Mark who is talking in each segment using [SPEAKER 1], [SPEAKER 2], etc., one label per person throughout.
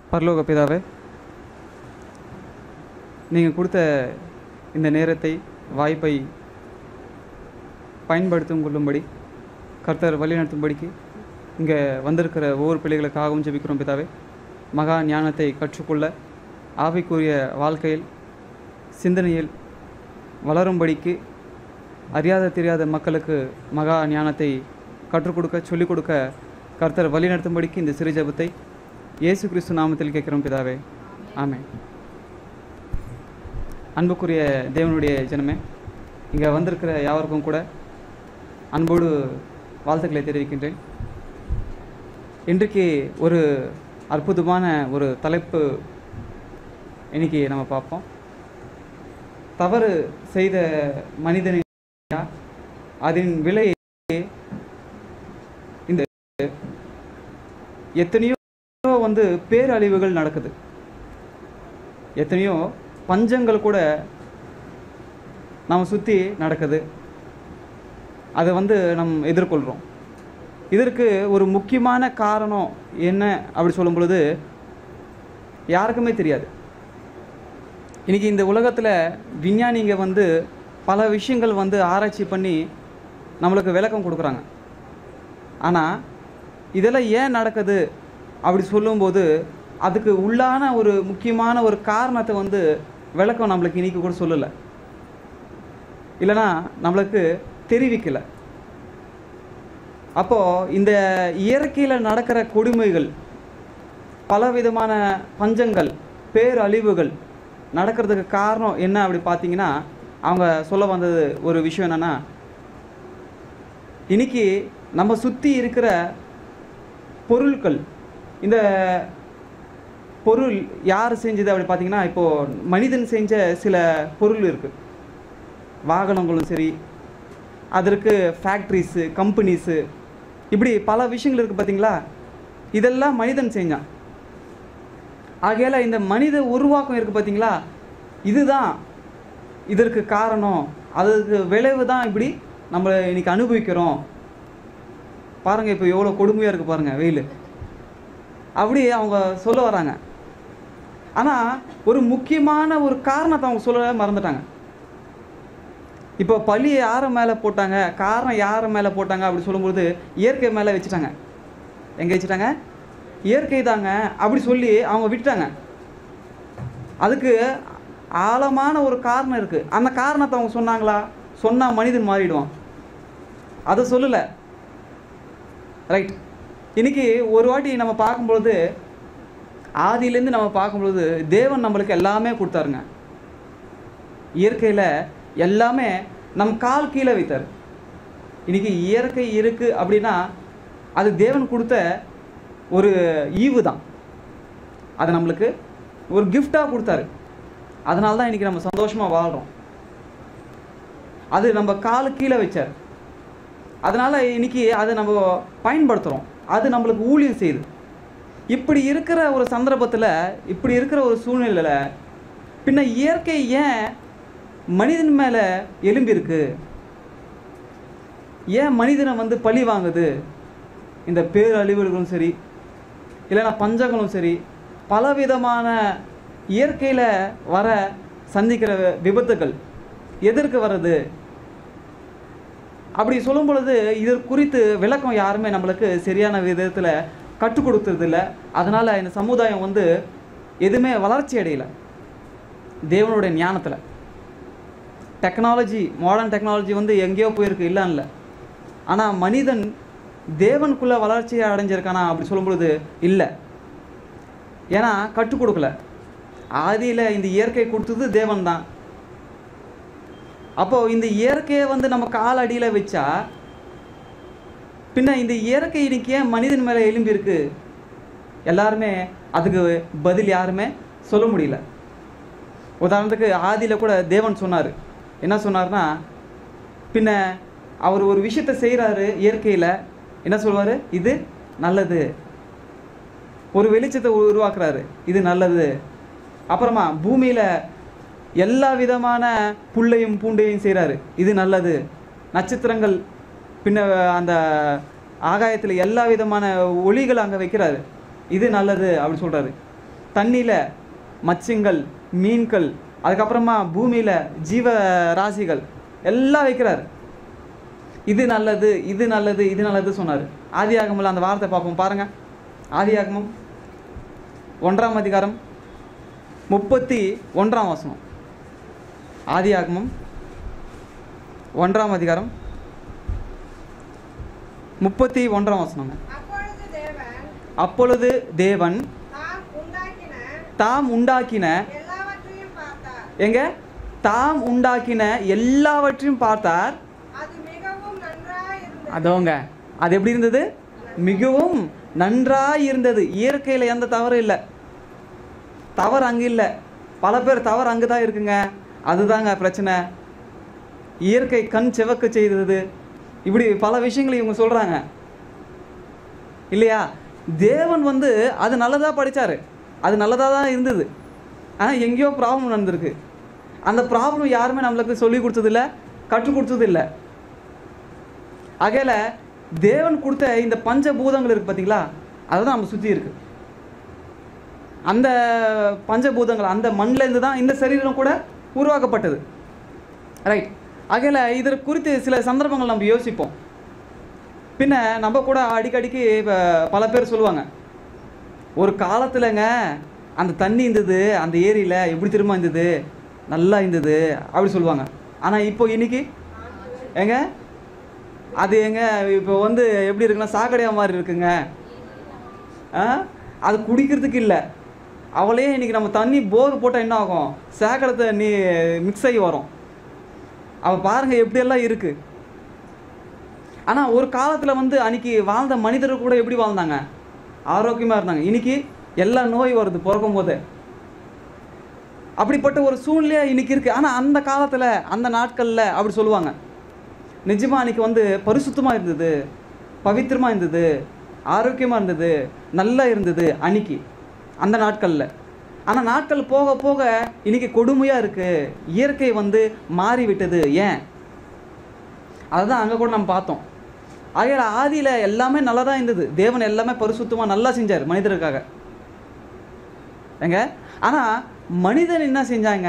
[SPEAKER 1] பரலோக பிதாவே நீங்கள் கொடுத்த இந்த நேரத்தை வாய்ப்பை பயன்படுத்தும் கொள்ளும்படி கர்த்தர் வழிநடத்தும்படிக்கு இங்கே வந்திருக்கிற ஒவ்வொரு பிள்ளைகளுக்காகவும் ஜெபிக்கிறோம் பிதாவே மகா ஞானத்தை கற்றுக்கொள்ள ஆவிக்குரிய வாழ்க்கையில் சிந்தனையில் வளரும்படிக்கு அறியாத தெரியாத மக்களுக்கு மகா ஞானத்தை கற்றுக் கொடுக்க சொல்லிக் கொடுக்க கர்த்தர் வழிநடத்தும்படிக்கு இந்த சிறு ஜெபத்தை இயேசு கிறிஸ்து நாமத்தில் கேட்கிறோம் பிதாவே ஆமென் அன்புக்குரிய தேவனுடைய ஜனமே இங்கே வந்திருக்கிற யாவருக்கும் கூட அன்போடு வாழ்த்துக்களை தெரிவிக்கின்றேன் இன்றைக்கு ஒரு அற்புதமான ஒரு தலைப்பு இன்னைக்கு நம்ம பார்ப்போம் தவறு செய்த மனிதனை அதன் விலை இந்த எத்தனையோ வந்து பேரழிவுகள் நடக்குது எத்தனையோ பஞ்சங்கள் கூட நம்ம சுற்றி நடக்குது அதை வந்து நம் எதிர்கொள்கிறோம் இதற்கு ஒரு முக்கியமான காரணம் என்ன அப்படி சொல்லும் பொழுது யாருக்குமே தெரியாது இன்றைக்கி இந்த உலகத்தில் விஞ்ஞானிங்க வந்து பல விஷயங்கள் வந்து ஆராய்ச்சி பண்ணி நம்மளுக்கு விளக்கம் கொடுக்குறாங்க ஆனால் இதெல்லாம் ஏன் நடக்குது அப்படி சொல்லும்போது அதுக்கு உள்ளான ஒரு முக்கியமான ஒரு காரணத்தை வந்து விளக்கம் நம்மளுக்கு இன்றைக்கி கூட சொல்லலை இல்லைனா நம்மளுக்கு தெரிவிக்கலை அப்போது இந்த இயற்கையில் நடக்கிற கொடுமைகள் பலவிதமான பஞ்சங்கள் பேரழிவுகள் நடக்கிறதுக்கு காரணம் என்ன அப்படி பார்த்தீங்கன்னா அவங்க சொல்ல வந்தது ஒரு விஷயம் என்னென்னா இன்னைக்கு நம்ம சுற்றி இருக்கிற பொருட்கள் இந்த பொருள் யார் செஞ்சது அப்படி பார்த்தீங்கன்னா இப்போது மனிதன் செஞ்ச சில பொருள் இருக்குது வாகனங்களும் சரி அதற்கு ஃபேக்ட்ரிஸு கம்பெனிஸு இப்படி பல விஷயங்கள் இருக்குது பார்த்தீங்களா இதெல்லாம் மனிதன் செஞ்சான் ஆகையால் இந்த மனித உருவாக்கம் இருக்குது பார்த்தீங்களா இதுதான் இதற்கு காரணம் அதுக்கு விளைவு தான் இப்படி நம்ம இன்னைக்கு அனுபவிக்கிறோம் பாருங்கள் இப்போ எவ்வளோ கொடுமையாக இருக்குது பாருங்கள் வெயில் அப்படி அவங்க சொல்ல வராங்க ஆனால் ஒரு முக்கியமான ஒரு காரணத்தை அவங்க சொல்ல மறந்துட்டாங்க இப்போ பழியை யார் மேலே போட்டாங்க காரணம் யார் மேலே போட்டாங்க அப்படி சொல்லும்போது இயற்கை மேலே வச்சுட்டாங்க எங்கே வச்சுட்டாங்க இயற்கை தாங்க அப்படி சொல்லி அவங்க விட்டுட்டாங்க அதுக்கு ஆழமான ஒரு காரணம் இருக்குது அந்த காரணத்தை அவங்க சொன்னாங்களா சொன்னால் மனிதன் மாறிடுவான் அதை சொல்லலை ரைட் இன்னைக்கு ஒரு வாட்டி நம்ம பார்க்கும்பொழுது ஆதியிலேருந்து நம்ம பார்க்கும்பொழுது தேவன் நம்மளுக்கு எல்லாமே கொடுத்தாருங்க இயற்கையில் எல்லாமே நம் கால் கீழே வைத்தார் இன்னைக்கு இயற்கை இருக்குது அப்படின்னா அது தேவன் கொடுத்த ஒரு ஈவு தான் அது நம்மளுக்கு ஒரு கிஃப்டாக கொடுத்தாரு அதனால தான் இன்றைக்கி நம்ம சந்தோஷமாக வாழ்கிறோம் அது நம்ம காலு கீழே வச்சார் அதனால் இன்னைக்கு அதை நம்ம பயன்படுத்துகிறோம் அது நம்மளுக்கு ஊழியம் செய்யுது இப்படி இருக்கிற ஒரு சந்தர்ப்பத்தில் இப்படி இருக்கிற ஒரு சூழ்நிலையில் பின்ன இயற்கை ஏன் மனிதன் மேலே எலும்பிருக்கு ஏன் மனிதனை வந்து பழி வாங்குது இந்த பேரழிவுகளும் சரி இல்லைன்னா பஞ்சங்களும் சரி பலவிதமான இயற்கையில் வர சந்திக்கிற விபத்துகள் எதற்கு வர்றது அப்படி சொல்லும் பொழுது இது குறித்து விளக்கம் யாருமே நம்மளுக்கு சரியான விதத்தில் கற்றுக் கொடுத்ததில்ல அதனால் இந்த சமுதாயம் வந்து எதுவுமே வளர்ச்சி அடையலை தேவனுடைய ஞானத்தில் டெக்னாலஜி மாடர்ன் டெக்னாலஜி வந்து எங்கேயோ போயிருக்கு இல்லைன்னு இல்லை ஆனால் மனிதன் தேவனுக்குள்ளே வளர்ச்சி அடைஞ்சிருக்கானா அப்படி சொல்லும் பொழுது இல்லை ஏன்னா கற்றுக் கொடுக்கல ஆதியில் இந்த இயற்கை கொடுத்தது தேவன் தான் அப்போது இந்த இயற்கையை வந்து நம்ம கால் அடியில் வச்சா பின்ன இந்த இயற்கை இன்னைக்கு ஏன் மனிதன் மேலே எலும்பி இருக்கு எல்லாருமே அதுக்கு பதில் யாருமே சொல்ல முடியல உதாரணத்துக்கு ஆதியில் கூட தேவன் சொன்னார் என்ன சொன்னார்னா பின்ன அவர் ஒரு விஷயத்தை செய்கிறாரு இயற்கையில் என்ன சொல்வார் இது நல்லது ஒரு வெளிச்சத்தை உருவாக்குறாரு இது நல்லது அப்புறமா பூமியில் எல்லா விதமான புல்லையும் பூண்டையும் செய்கிறாரு இது நல்லது நட்சத்திரங்கள் பின்ன அந்த ஆகாயத்தில் எல்லா விதமான ஒளிகள் அங்கே வைக்கிறாரு இது நல்லது அப்படின்னு சொல்கிறாரு தண்ணியில் மச்சங்கள் மீன்கள் அதுக்கப்புறமா பூமியில் ஜீவ ராசிகள் எல்லாம் வைக்கிறார் இது நல்லது இது நல்லது இது நல்லது சொன்னார் ஆதியாகமில் அந்த வார்த்தை பார்ப்போம் பாருங்க ஆதியாகமம் ஒன்றாம் அதிகாரம் முப்பத்தி ஒன்றாம் வசனம் ஆதியாகமம் ஒன்றாம் அதிகாரம் முப்பத்தி ஒன்றாம் வசனங்க
[SPEAKER 2] அப்பொழுது தேவன்
[SPEAKER 1] அப்பொழுது தேவன்
[SPEAKER 2] தாம் உண்டாக்கின
[SPEAKER 1] தாம் உண்டாக்கின
[SPEAKER 2] எல்லாவற்றையும் பார்த்தார்
[SPEAKER 1] எங்க தாம் உண்டாக்கின எல்லாவற்றையும் பார்த்தார்
[SPEAKER 2] அது மிகவும் நன்றாயிருந்தது
[SPEAKER 1] அதோங்க அது எப்படி இருந்தது மிகவும் நன்றாய் இருந்தது இயற்கையில் எந்த தவறும் இல்லை தவறு அங்கே இல்லை பல பேர் தவறு அங்கே தான் இருக்குங்க அதுதாங்க பிரச்சனை இயற்கை கண் சிவக்க செய்தது இப்படி பல விஷயங்களை இவங்க சொல்கிறாங்க இல்லையா தேவன் வந்து அது நல்லதாக படித்தார் அது நல்லதாக தான் இருந்தது ஆனால் எங்கேயோ ப்ராப்ளம் நடந்திருக்கு அந்த ப்ராப்ளம் யாருமே நம்மளுக்கு சொல்லி கொடுத்ததில்ல கற்றுக் கொடுத்ததில்லை ஆகையில தேவன் கொடுத்த இந்த பஞ்சபூதங்கள் இருக்கு பார்த்தீங்களா அதுதான் நம்ம சுற்றி இருக்கு அந்த பஞ்சபூதங்கள் அந்த மண்ணிலேருந்து தான் இந்த சரீரம் கூட உருவாக்கப்பட்டது ரைட் ஆகையில இதற்கு குறித்து சில சந்தர்ப்பங்கள் நம்ம யோசிப்போம் பின்ன நம்ம கூட அடிக்கடிக்கு இப்ப பல பேர் சொல்லுவாங்க ஒரு காலத்துலங்க அந்த தண்ணி இருந்தது அந்த ஏரியில் எப்படி திரும்ப இருந்தது நல்லா இருந்தது அப்படி சொல்லுவாங்க ஆனால் இப்போ இன்னைக்கு ஏங்க அது எங்க இப்போ வந்து எப்படி இருக்குன்னா சாக்கடையா மாதிரி இருக்குங்க ஆ அது குடிக்கிறதுக்கு இல்லை அவளே இன்னைக்கு நம்ம தண்ணி போர் போட்டால் என்ன ஆகும் சாக்கடை தண்ணி மிக்ஸ் ஆகி வரும் அவள் பாருங்க எப்படியெல்லாம் இருக்கு ஆனால் ஒரு காலத்தில் வந்து அன்னைக்கு வாழ்ந்த மனிதர்கள் கூட எப்படி வாழ்ந்தாங்க ஆரோக்கியமாக இருந்தாங்க இன்னைக்கு எல்லா நோய் வருது பிறக்கும் போதே அப்படிப்பட்ட ஒரு சூழ்நிலையா இன்னைக்கு இருக்கு ஆனால் அந்த காலத்தில் அந்த நாட்களில் அப்படி சொல்லுவாங்க நிஜமா அன்னைக்கு வந்து பரிசுத்தமாக இருந்தது பவித்திரமாக இருந்தது ஆரோக்கியமாக இருந்தது நல்லா இருந்தது அன்னைக்கு அந்த நாட்களில் ஆனால் நாட்கள் போக போக இன்னைக்கு கொடுமையாக இருக்குது இயற்கை வந்து மாறி விட்டது ஏன் அதுதான் அங்கே கூட நம்ம பார்த்தோம் ஆகையால் ஆதியில் எல்லாமே நல்லா தான் இருந்தது தேவன் எல்லாமே பரிசுத்தமாக நல்லா செஞ்சார் மனிதருக்காக ஏங்க ஆனால் மனிதன் என்ன செஞ்சாங்க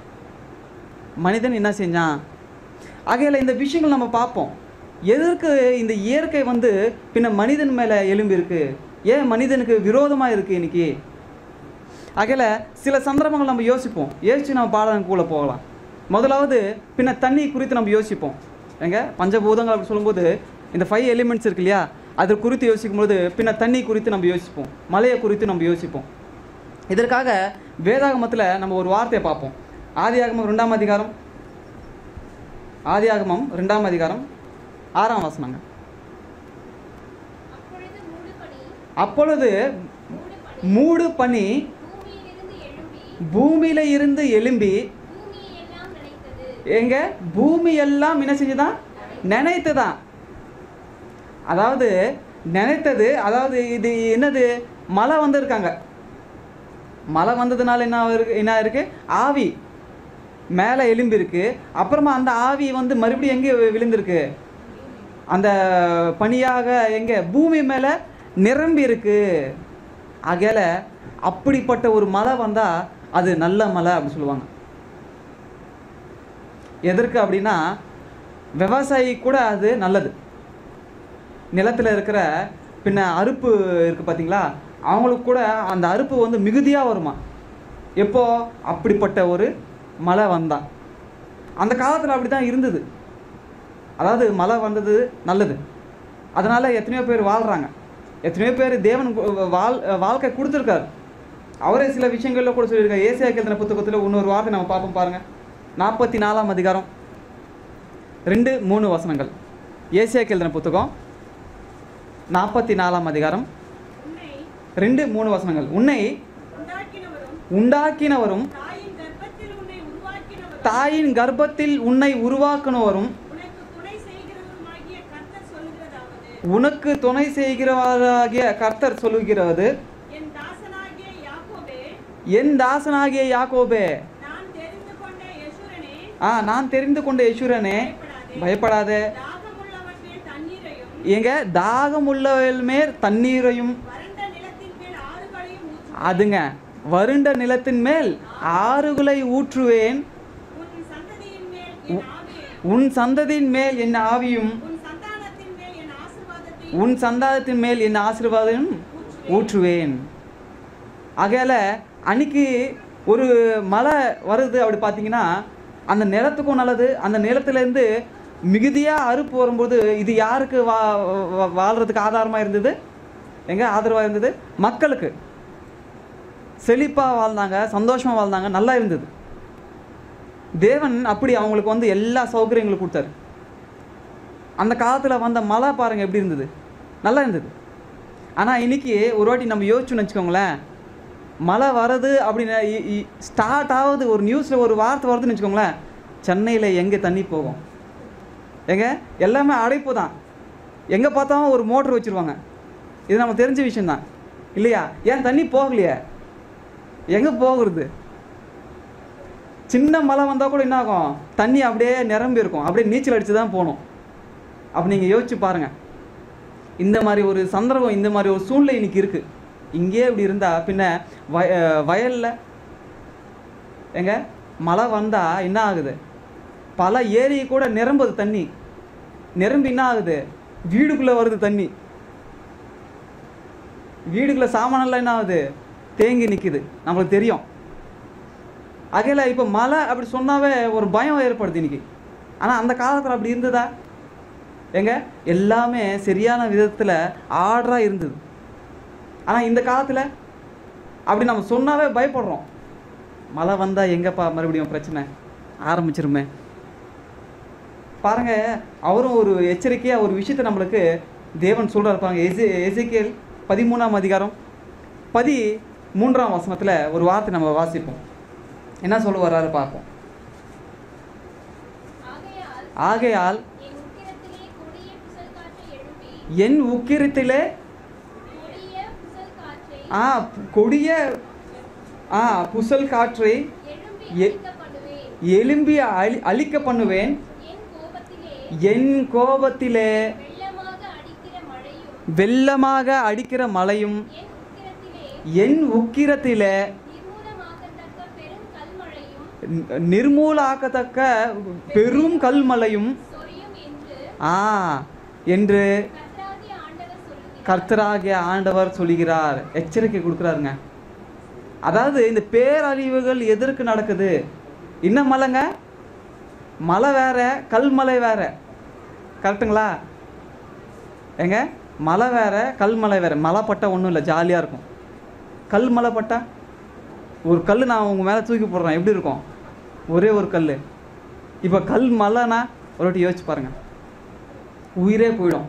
[SPEAKER 1] மனிதன் என்ன செஞ்சான் ஆகையால் இந்த விஷயங்கள் நம்ம பார்ப்போம் எதற்கு இந்த இயற்கை வந்து பின்ன மனிதன் மேலே எலும்பு இருக்கு ஏன் மனிதனுக்கு விரோதமாக இருக்குது இன்னைக்கு ஆகையால் சில சந்தர்ப்பங்கள் நம்ம யோசிப்போம் யோசிச்சு நம்ம பாடலுக்குள்ளே போகலாம் முதலாவது பின்ன தண்ணி குறித்து நம்ம யோசிப்போம் எங்க பஞ்சபூதங்கள் அப்படி சொல்லும்போது இந்த ஃபைவ் எலிமெண்ட்ஸ் இருக்கு இல்லையா அது குறித்து யோசிக்கும் பொழுது பின்ன தண்ணி குறித்து நம்ம யோசிப்போம் மலையை குறித்து நம்ம யோசிப்போம் இதற்காக வேதாகமத்தில் நம்ம ஒரு வார்த்தையை பார்ப்போம் ஆதியாகமம் ரெண்டாம் அதிகாரம் ஆதியாகமம் ரெண்டாம் அதிகாரம் ஆறாம் வசனங்க
[SPEAKER 3] அப்பொழுது மூடுபனி
[SPEAKER 1] அப்பொழுது
[SPEAKER 3] மூடுபனி
[SPEAKER 1] மூடு பனி
[SPEAKER 3] பூமியிலிருந்து எழும்பி
[SPEAKER 1] பூமியில இருந்து எழும்பி
[SPEAKER 3] பூமியை எல்லாம் நினைத்தது
[SPEAKER 1] எங்க பூமி எல்லாம் என்ன செஞ்சுதான் நினைத்துதான் அதாவது நினைத்தது அதாவது இது என்னது மழை வந்திருக்காங்க மழை வந்ததுனால என்ன இருக்கு என்ன இருக்கு ஆவி மேலே எலும்பி இருக்கு அப்புறமா அந்த ஆவி வந்து மறுபடியும் எங்கே விழுந்திருக்கு அந்த பனியாக எங்கே பூமி மேலே நிரம்பி இருக்கு ஆகையால அப்படிப்பட்ட ஒரு மழை வந்தால் அது நல்ல மழை அப்படின்னு சொல்லுவாங்க எதற்கு அப்படின்னா விவசாயி கூட அது நல்லது நிலத்தில் இருக்கிற பின்ன அறுப்பு இருக்குது பார்த்தீங்களா அவங்களுக்கு கூட அந்த அறுப்பு வந்து மிகுதியாக வருமா எப்போ அப்படிப்பட்ட ஒரு மழை வந்தான் அந்த காலத்தில் அப்படி தான் இருந்தது அதாவது மழை வந்தது நல்லது அதனால் எத்தனையோ பேர் வாழ்கிறாங்க எத்தனையோ பேர் தேவன் கு- வாழ் வாழ்க்கை கொடுத்துருக்காரு அவரே சில விஷயங்களில் கூட சொல்லியிருக்காரு ஏசியா கேந்திர புத்தகத்தில் இன்னொரு வார்த்தை நம்ம பார்ப்போம் பாருங்கள் நாற்பத்தி நாலாம் அதிகாரம் ரெண்டு மூணு வசனங்கள் ஏசியா கேந்திர புத்தகம் நாற்பத்தி நாலாம் அதிகாரம்
[SPEAKER 2] உன்னை
[SPEAKER 1] ரெண்டு மூணு வசனங்கள் உன்னை
[SPEAKER 2] உண்டாக்கினவரும்
[SPEAKER 1] உண்டாக்கினவரும்
[SPEAKER 2] தாயின் கர்ப்பத்தில் உன்னை உருவாக்கினவரும்
[SPEAKER 1] தாயின் கர்ப்பத்தில் உன்னை உருவாக்கினவரும்
[SPEAKER 2] உனக்கு துணை செய்கிறவருமாகிய கர்த்தர் சொல்லுகிறதாவது
[SPEAKER 1] உனக்கு துணை செய்கிறவராகிய கர்த்தர் சொல்லுகிறது
[SPEAKER 2] என் தாசனாகிய யாக்கோபே
[SPEAKER 1] என் தாசனாகிய யாக்கோபே
[SPEAKER 2] நான் தெரிந்து கொண்ட யசுரனே
[SPEAKER 1] ஆ நான் தெரிந்து கொண்ட யசுரனே பயப்படாதே
[SPEAKER 2] தாகமுள்ளவற்றில் தண்ணீரையும்
[SPEAKER 1] எங்க தாகமுள்ளவர்கள் மேல் தண்ணீரையும்
[SPEAKER 2] வறண்ட நிலத்தின் மேல் ஆறுகளையும் ஊற்று
[SPEAKER 1] அதுங்க வறண்ட நிலத்தின் மேல் ஆறுகளை ஊற்றுவேன்
[SPEAKER 2] உன் சந்ததியின் மேல் என் ஆவியை
[SPEAKER 1] உன் சந்ததியின் மேல் என் ஆவியும்
[SPEAKER 2] உன் சந்தானத்தின் மேல் என் ஆசீர்வாதத்தை
[SPEAKER 1] உன் சந்தானத்தின் மேல் என் ஆசீர்வாதம் ஊற்றுவேன் ஆகையால அன்னைக்கு ஒரு மழை வருது அப்படி பார்த்தீங்கன்னா அந்த நிலத்துக்கும் நல்லது அந்த நிலத்துலேருந்து மிகுதியாக அறுப்பு வரும்போது இது யாருக்கு வா வா- வாழ்றதுக்கு ஆதாரமாக இருந்தது எங்கே ஆதரவாக இருந்தது மக்களுக்கு செழிப்பாக வாழ்ந்தாங்க சந்தோஷமாக வாழ்ந்தாங்க நல்லா இருந்தது தேவன் அப்படி அவங்களுக்கு வந்து எல்லா சௌகரியங்களும் கொடுத்தாரு அந்த காலத்தில் வந்த மழை பாருங்கள் எப்படி இருந்தது நல்லா இருந்தது ஆனால் இன்னைக்கு ஒரு வாட்டி நம்ம யோசிச்சுன்னு வச்சுக்கோங்களேன் மழை வருது அப்படின்னு ஸ்டார்ட் ஆகுது ஒரு நியூஸில் ஒரு வார்த்தை வருதுன்னு வச்சுக்கோங்களேன் சென்னையில் எங்கே தண்ணி போகும் எங்க எல்லாமே அடைப்பு தான் எங்கே பார்த்தாலும் ஒரு மோட்டர் வச்சுருவாங்க இது நம்ம தெரிஞ்ச விஷயம்தான் இல்லையா ஏன் தண்ணி போகலையே எங்கே போகிறது சின்ன மழை வந்தால் கூட என்ன ஆகும் தண்ணி அப்படியே நிரம்பி இருக்கும் அப்படியே நீச்சல் அடித்து தான் போகணும் அப்போ நீங்கள் யோசிச்சு பாருங்கள் இந்த மாதிரி ஒரு சந்தர்ப்பம் இந்த மாதிரி ஒரு சூழ்நிலை இன்னைக்கு இருக்குது இங்கேயே இப்படி இருந்தால் பின்ன வய வயலில் எங்க மழை வந்தால் என்ன ஆகுது பல ஏரி கூட நிரம்புது தண்ணி நிரம்பி என்ன ஆகுது வீடுக்குள்ளே வருது தண்ணி வீடுக்குள்ளே சாமானெல்லாம் என்ன ஆகுது தேங்கி நிற்குது நம்மளுக்கு தெரியும் அகையில இப்போ மழை அப்படி சொன்னாவே ஒரு பயம் ஏற்படுது இன்னைக்கு ஆனால் அந்த காலத்தில் அப்படி இருந்ததா எங்க எல்லாமே சரியான விதத்தில் ஆர்டராக இருந்தது ஆனால் இந்த காலத்தில் அப்படி நம்ம சொன்னாவே பயப்படுறோம் மழை வந்தால் எங்கப்பா மறுபடியும் பிரச்சனை ஆரம்பிச்சிருமே பாருங்க அவரும் ஒரு எச்சரிக்கையாக ஒரு விஷயத்தை நம்மளுக்கு தேவன் சொல்கிறார் பாருங்க எசே எசேக்கியேல் பதிமூணாம் அதிகாரம் பதி மூன்றாம் வசனத்தில் ஒரு வார்த்தை நம்ம வாசிப்போம் என்ன சொல்ல வர்றாரு பார்ப்போம்
[SPEAKER 3] ஆகையால்
[SPEAKER 1] ஆகையால்
[SPEAKER 3] என் உக்கிரத்திலே கொடிய புசல் காற்றை எழுப்பி
[SPEAKER 1] என் உக்கிரத்திலே
[SPEAKER 3] கொடிய புசல் காற்றை
[SPEAKER 1] ஆ கொடிய ஆ புசல் காற்றை
[SPEAKER 3] எழும்பி
[SPEAKER 1] எ-
[SPEAKER 3] அழிக்க பண்ணுவேன்
[SPEAKER 1] எலும்பி அழி அழிக்க பண்ணுவேன்
[SPEAKER 3] என் கோபத்திலே
[SPEAKER 1] என் கோபத்திலே
[SPEAKER 3] வெள்ளமாக அடிக்கிற மழையும்
[SPEAKER 1] வெள்ளமாக அடிக்கிற மழையும்
[SPEAKER 3] என் உக்கிரத்திலே
[SPEAKER 1] என் உக்கிரத்திலே
[SPEAKER 3] நிர்மூலமாகத்தக்க பெரும் கல்மழையும்
[SPEAKER 1] நி- நிர்மூலாக்கத்தக்க பெரும் கல்மலையும்
[SPEAKER 3] சொரியும் என்று
[SPEAKER 1] ஆ என்று
[SPEAKER 3] கர்த்தராகிய ஆண்டவர் சொல்லுகிறார்
[SPEAKER 1] கர்த்தராகிய ஆண்டவர் சொல்லுகிறார் எச்சரிக்கை கொடுக்குறாருங்க அதாவது இந்த பேரழிவுகள் எதற்கு நடக்குது என்ன மலைங்க மலை வேற கல்மலை வேற கரெக்டுங்களா ஏங்க மலை வேற கல்மலை வேற மலை பட்டா ஒன்றும் இல்லை ஜாலியாக இருக்கும் கல் மலை பட்டா ஒரு கல் நான் உங்கள் மேலே தூக்கி போடுறேன் எப்படி இருக்கும் ஒரே ஒரு கல் இப்போ கல் மலைனா ஒரு வாட்டி யோசிச்சு பாருங்கள் உயிரே போயிடும்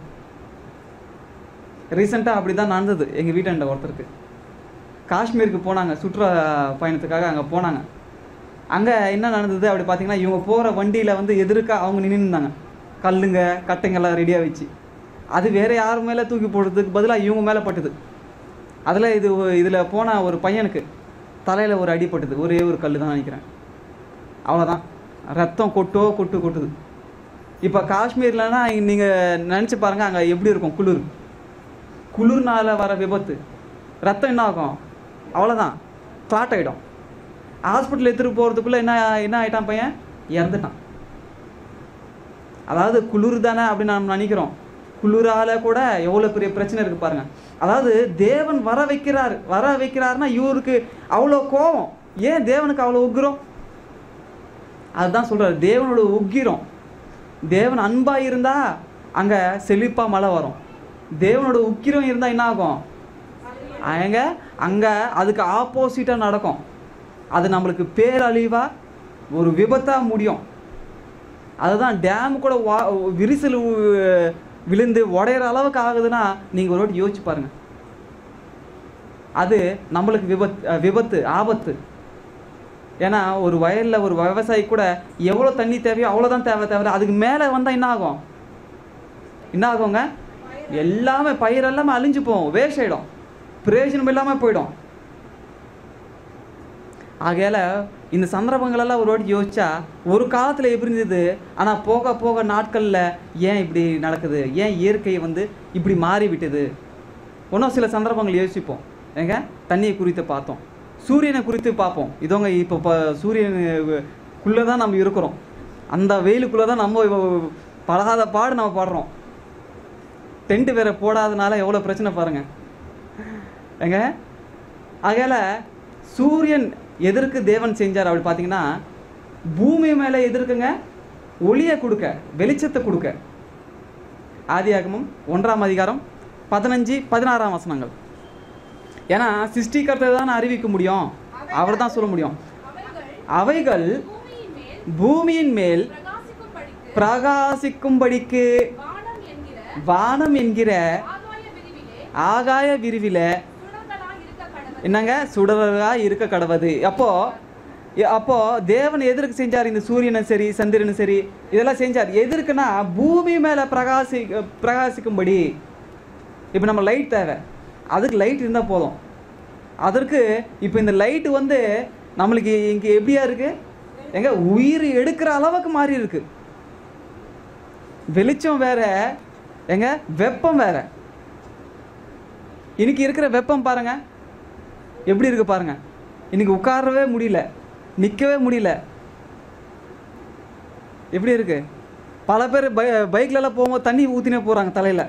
[SPEAKER 1] ரீசெண்டாக அப்படி தான் நடந்தது எங்கள் வீட்டாண்ட ஒருத்தருக்கு காஷ்மீருக்கு போனாங்க சுற்றுலா பயணத்துக்காக அங்கே போனாங்க அங்கே என்ன நடந்தது அப்படி பார்த்தீங்கன்னா இவங்க போகிற வண்டியில் வந்து எதிர்க்க அவங்க நின்று இருந்தாங்க கல்லுங்க கட்டைங்கெல்லாம் ரெடியாக வச்சு அது வேற யார் மேலே தூக்கி போடுறதுக்கு பதிலாக இவங்க மேலே பட்டுது அதில் இது இதில் போன ஒரு பையனுக்கு தலையில் ஒரு அடி பட்டுது ஒரே ஒரு கல் தான் நினைக்கிறேன் அவ்வளோதான் ரத்தம் கொட்டோ கொட்டு கொட்டுது இப்போ காஷ்மீர்லனா நீங்கள் நினச்சி பாருங்கள் அங்கே எப்படி இருக்கும் குளிர் குளிர்னால வர விபத்து ரத்தம் என்ன ஆகும் அவ்வளோதான் கிளாட் ஆகிடும் ஹாஸ்பிட்டல் எடுத்துகிட்டு போகிறதுக்குள்ளே என்ன என்ன ஆயிட்டான் பையன் இறந்துட்டான் அதாவது குளிர் தானே அப்படின்னு நம்ம நினைக்கிறோம் குளிரால கூட எவ்வளோ பெரிய பிரச்சனை இருக்கு பாருங்க அதாவது தேவன் வர வைக்கிறார் வர வைக்கிறாருன்னா இவருக்கு அவ்வளோ கோபம் ஏன் தேவனுக்கு அவ்வளோ உக்கிரம் அதுதான் சொல்றாரு தேவனோட உக்கிரம் தேவன் அன்பா இருந்தா அங்க செழிப்பா மழை வரும் தேவனோட உக்கிரம் இருந்தா என்ன ஆகும் அங்க அங்க அதுக்கு ஆப்போசிட்டா நடக்கும் அது நம்மளுக்கு பேரழிவா ஒரு விபத்தா முடியும் அதுதான் டேம் கூட வா விரிசல் வு- விழுந்து உடையிற அளவுக்கு ஆகுதுன்னா நீங்கள் ஒரு வாட்டி யோசிச்சு பாருங்க அது நம்மளுக்கு விபத்து அஹ் விபத்து ஆபத்து ஏன்னா ஒரு வயலில் ஒரு விவசாயி கூட எவ்வளோ தண்ணி தேவையோ அவ்வளோதான் தேவை தவிர அதுக்கு மேலே வந்தால் என்ன ஆகும் என்ன ஆகுங்க எல்லாமே பயிர் எல்லாமே அழிஞ்சு போகும் வேஸ்ட் ஆகிடும் பிரயோஜனம் இல்லாமல் போயிடும் ஆகையால இந்த சந்தர்ப்பங்களெல்லாம் ஒரு வாட்டி யோசிச்சா ஒரு காலத்தில் எப்படி இருந்தது ஆனால் போக போக நாட்களில் ஏன் இப்படி நடக்குது ஏன் இயற்கை வந்து இப்படி மாறி விட்டது இன்னும் சில சந்தர்ப்பங்கள் யோசிப்போம் ஏங்க தண்ணியை குறித்து பார்த்தோம் சூரியனை குறித்து பார்ப்போம் இதோங்க இப்போ இப்போ சூரியனுக்குள்ளே தான் நம்ம இருக்கிறோம் அந்த வெயிலுக்குள்ளே தான் நம்ம இவ- படாத பாடு நம்ம பாடுறோம் டென்ட் வேற போடாதனால எவ்வளோ பிரச்சனை பாருங்க ஏங்க ஆகையால சூரியன் எதற்கு தேவன் செஞ்சார் அப்படி பார்த்தீங்கன்னா பூமி மேலே எதற்குங்க ஒளியை கொடுக்க வெளிச்சத்தை கொடுக்க ஆதியாகமம் ஒன்றாம் அதிகாரம் பதினஞ்சு பதினாறாம் வசனங்கள் ஏன்னா சிருஷ்டிகர்த்தை தான் அறிவிக்க முடியும் அவர் தான் சொல்ல முடியும்
[SPEAKER 3] அவைகள்
[SPEAKER 1] அவைகள்
[SPEAKER 3] பூமியின் மேல்
[SPEAKER 1] பூமியின் மேல்
[SPEAKER 3] பிரகாசிக்கும்படிக்கு
[SPEAKER 1] பிரகாசிக்கும்படிக்கு
[SPEAKER 3] வானம் என்கிற
[SPEAKER 1] வானம் என்கிற
[SPEAKER 3] ஆகாய விரிவிலே
[SPEAKER 1] ஆகாய விரிவில
[SPEAKER 3] சுடர்களாய் இருக்க கடவுள்
[SPEAKER 1] என்னங்க சுடரா இருக்க கடவுது அப்போ எ- அப்போ தேவன் எதற்கு செஞ்சார் இந்த சூரியனும் சரி சந்திரனும் சரி இதெல்லாம் செஞ்சார் எதற்குன்னா பூமி மேல பிரகாசி பிரகாசிக்கும்படி இப்போ நம்ம லைட் தேவை அதுக்கு லைட் இருந்தால் போதும் அதற்கு இப்போ இந்த லைட் வந்து நம்மளுக்கு இங்கே எப்படியா இருக்கு எங்க உயிர் எடுக்கிற அளவுக்கு மாறி இருக்கு வெளிச்சம் வேற எங்க வெப்பம் வேற இன்னைக்கு இருக்கிற வெப்பம் பாருங்க எப்படி இருக்கு பாருங்க இன்னைக்கு உட்காரவே முடியல நிற்கவே முடியல எப்படி இருக்கு பல பேர் பை பைக்லலாம் போகும்போது தண்ணி ஊற்றினே போகிறாங்க தலையில்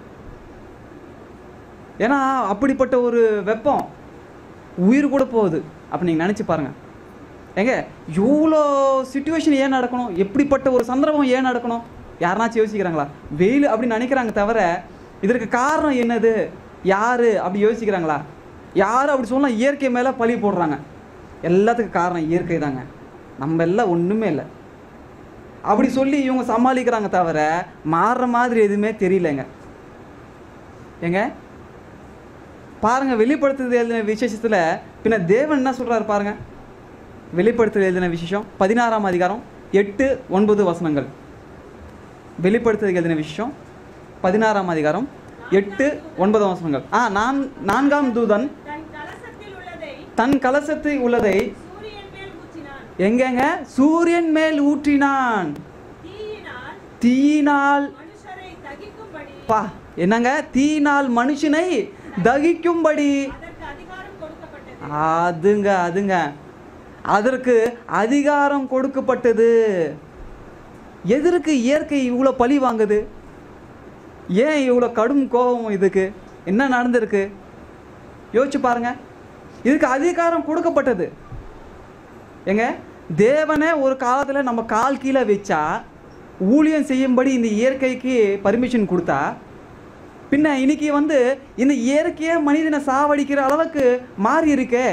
[SPEAKER 1] ஏன்னா அப்படிப்பட்ட ஒரு வெப்பம் உயிர் கூட போகுது அப்போ நீங்கள் நினச்சி பாருங்கள் ஏங்க இவ்வளோ சுச்சுவேஷன் ஏன் நடக்கணும் எப்படிப்பட்ட ஒரு சந்தர்ப்பம் ஏன் நடக்கணும் யாருனாச்சும் யோசிக்கிறாங்களா வெயில் அப்படின்னு நினைக்கிறாங்க தவிர இதற்கு காரணம் என்னது யார் அப்படி யோசிக்கிறாங்களா யார் அப்படி சொன்னால் இயற்கை மேலே பழி போடுறாங்க எல்லாத்துக்கும் காரணம் இயற்கை தாங்க நம்ம எல்லாம் ஒன்றுமே இல்லை அப்படி சொல்லி இவங்க சமாளிக்கிறாங்க தவிர மாறுற மாதிரி எதுவுமே தெரியலங்க ஏங்க பாருங்க வெளிப்படுத்துறது எழுதின விசேஷத்தில் பின்ன தேவன் என்ன சொல்றாரு பாருங்க வெளிப்படுத்துறது எழுதின விசேஷம் பதினாறாம் அதிகாரம் எட்டு ஒன்பது வசனங்கள் வெளிப்படுத்துறது எழுதின விசேஷம் பதினாறாம் அதிகாரம் எட்டு ஒன்பது வசனங்கள் ஆ நான் நான்காம் தூதன்
[SPEAKER 2] தன் கலசத்தில் உள்ளதை
[SPEAKER 1] தன் கலசத்தில் உள்ளதை
[SPEAKER 2] சூரியன் மேல் ஊற்றினான்
[SPEAKER 1] எங்கெங்க சூரியன் மேல் ஊற்றினான்
[SPEAKER 2] தீயினால்
[SPEAKER 1] தீயினால்
[SPEAKER 2] மனுஷரை தகிக்கும்படி
[SPEAKER 1] பா என்னங்க தீயினால் மனுஷனை தகிக்கும்படி
[SPEAKER 2] அதற்கு அதிகாரம் கொடுக்கப்பட்டது
[SPEAKER 1] அதுங்க அதுங்க அதற்கு அதிகாரம் கொடுக்கப்பட்டது எதற்கு இயற்கை இவ்வளோ பழி வாங்குது ஏன் இவ்வளோ கடும் கோபம் இதுக்கு என்ன நடந்திருக்கு யோசிச்சு பாருங்க இதுக்கு அதிகாரம் கொடுக்கப்பட்டது ஏங்க தேவனே ஒரு காலத்தில் நம்ம கால் கீழே வச்சா ஊழியம் செய்யும்படி இந்த இயற்கைக்கு பர்மிஷன் கொடுத்தா பின்ன இன்னைக்கு வந்து இந்த இயற்கையே மனிதனை சாவடிக்கிற அளவுக்கு மாறி இருக்கே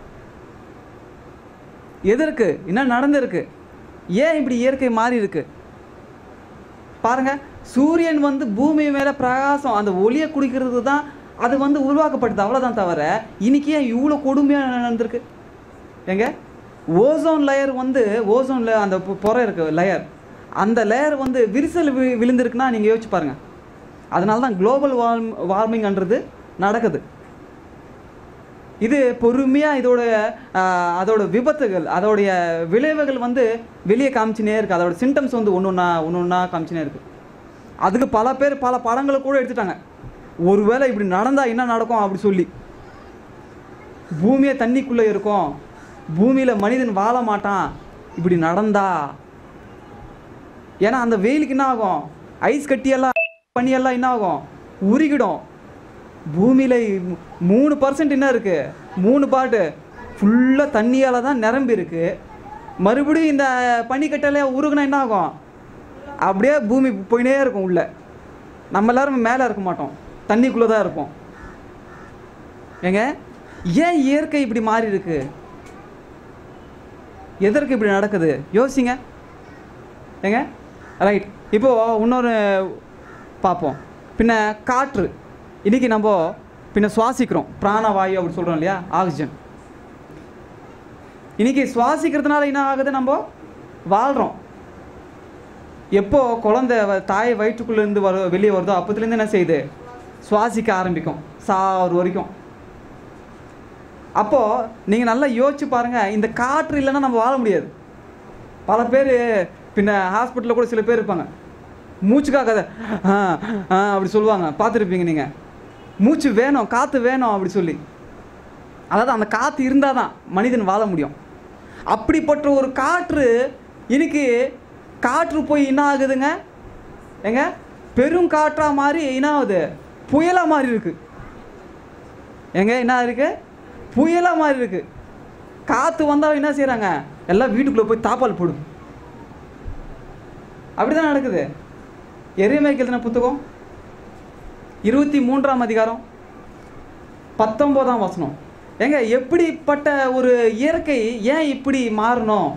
[SPEAKER 1] எதற்கு என்ன நடந்திருக்கு ஏன் இப்படி இயற்கை மாறி இருக்கு பாருங்க சூரியன் வந்து பூமி மேல பிரகாசம் அந்த ஒளியை குடிக்கிறது தான் அது வந்து உருவாக்கப்பட்டது அவ்வளோதான் தவிர இன்னைக்கு ஏன் இவ்வளோ கொடுமையாக நடந்திருக்கு ஏங்க ஓசோன் லேயர் வந்து ஓசோன்ல அந்த பொ- பொறை இருக்கு லேயர் அந்த லேயர் வந்து விரிசல் வி விழுந்திருக்குன்னா நீங்கள் யோசிச்சு பாருங்க அதனால தான் குளோபல் வார்ம் வார்மிங்ன்றது நடக்குது இது பொறுமையாக இதோட ஆஹ், அதோட விபத்துகள் அதோடைய விளைவுகள் வந்து வெளியே காமிச்சினே இருக்கு அதோட சிம்டம்ஸ் வந்து ஒன்று ஒன்றா ஒன்று ஒன்றா காமிச்சினே இருக்கு அதுக்கு பல பேர் பல படங்களை கூட எடுத்துட்டாங்க ஒருவேளை இப்படி நடந்தா என்ன நடக்கும் அப்படி சொல்லி பூமியே தண்ணிக்குள்ளே இருக்கும் பூமியில் மனிதன் வாழ மாட்டான் இப்படி நடந்தா ஏன்னா அந்த வெயிலுக்கு என்ன ஆகும் ஐஸ் கட்டியெல்லாம் பனியெல்லாம் என்ன ஆகும் உருகிடும் பூமியில் மூணு பர்சன்ட் என்ன இருக்கு மூணு பாட்டு ஃபுல்லாக தண்ணியால் தான் நிரம்பி இருக்கு மறுபடியும் இந்த பனிக்கட்டலை உருகுனா என்ன ஆகும் அப்படியே பூமி போயினே இருக்கும் உள்ள நம்ம எல்லாரும் மேலே இருக்க மாட்டோம் தண்ணிக்குள்ளே தான் இருப்போம் ஏங்க ஏன் இயற்கை இப்படி மாறி இருக்கு எதற்கு இப்படி நடக்குது யோசிங்க ஏங்க ரைட் இப்போ இன்னொரு பார்ப்போம் பின்ன காற்று இன்னைக்கு நம்ம பின்ன சுவாசிக்கிறோம் பிராணவாயு அப்படி சொல்கிறோம் இல்லையா ஆக்சிஜன் இன்னைக்கு சுவாசிக்கிறதுனால என்ன ஆகுது நம்ம வாழ்கிறோம் எப்போ குழந்தை வ- தாய் வயிற்றுக்குள்ளேருந்து வர வெளியே வருதோ அப்போத்துலேருந்து என்ன செய்யுது சுவாசிக்க ஆரம்பிக்கும் சாறு வரைக்கும் அப்போது நீங்கள் நல்லா யோசிச்சு பாருங்கள் இந்த காற்று இல்லைன்னா நம்ம வாழ முடியாது பல பேர் பின்ன ஹாஸ்பிட்டலில் கூட சில பேர் இருப்பாங்க மூச்சுக்காக ஆ ஆ அப்படி சொல்லுவாங்க பார்த்துருப்பீங்க நீங்கள் மூச்சு வேணும் காற்று வேணும் அப்படி சொல்லி அதாவது அந்த காற்று இருந்தால் தான் மனிதன் வாழ முடியும் அப்படிப்பட்ட ஒரு காற்று இன்னைக்கு காற்று போய் என்ன ஆகுதுங்க ஏங்க பெரும் காற்றா மாதிரி என்ன ஆகுது புயலா மாதிரி இருக்கு ஏங்க என்ன இருக்கு புயலா மாதிரி இருக்கு காற்று வந்தால் என்ன செய்கிறாங்க எல்லாம் வீட்டுக்குள்ளே போய் தாப்பால் போடும் அப்படிதான் நடக்குது எரியமைக்கு எழுதின புத்தகம் இருபத்தி மூன்றாம் அதிகாரம் பத்தொம்போதாம் வசனம் ஏங்க எப்படிப்பட்ட ஒரு இயற்கை ஏன் இப்படி மாறணும்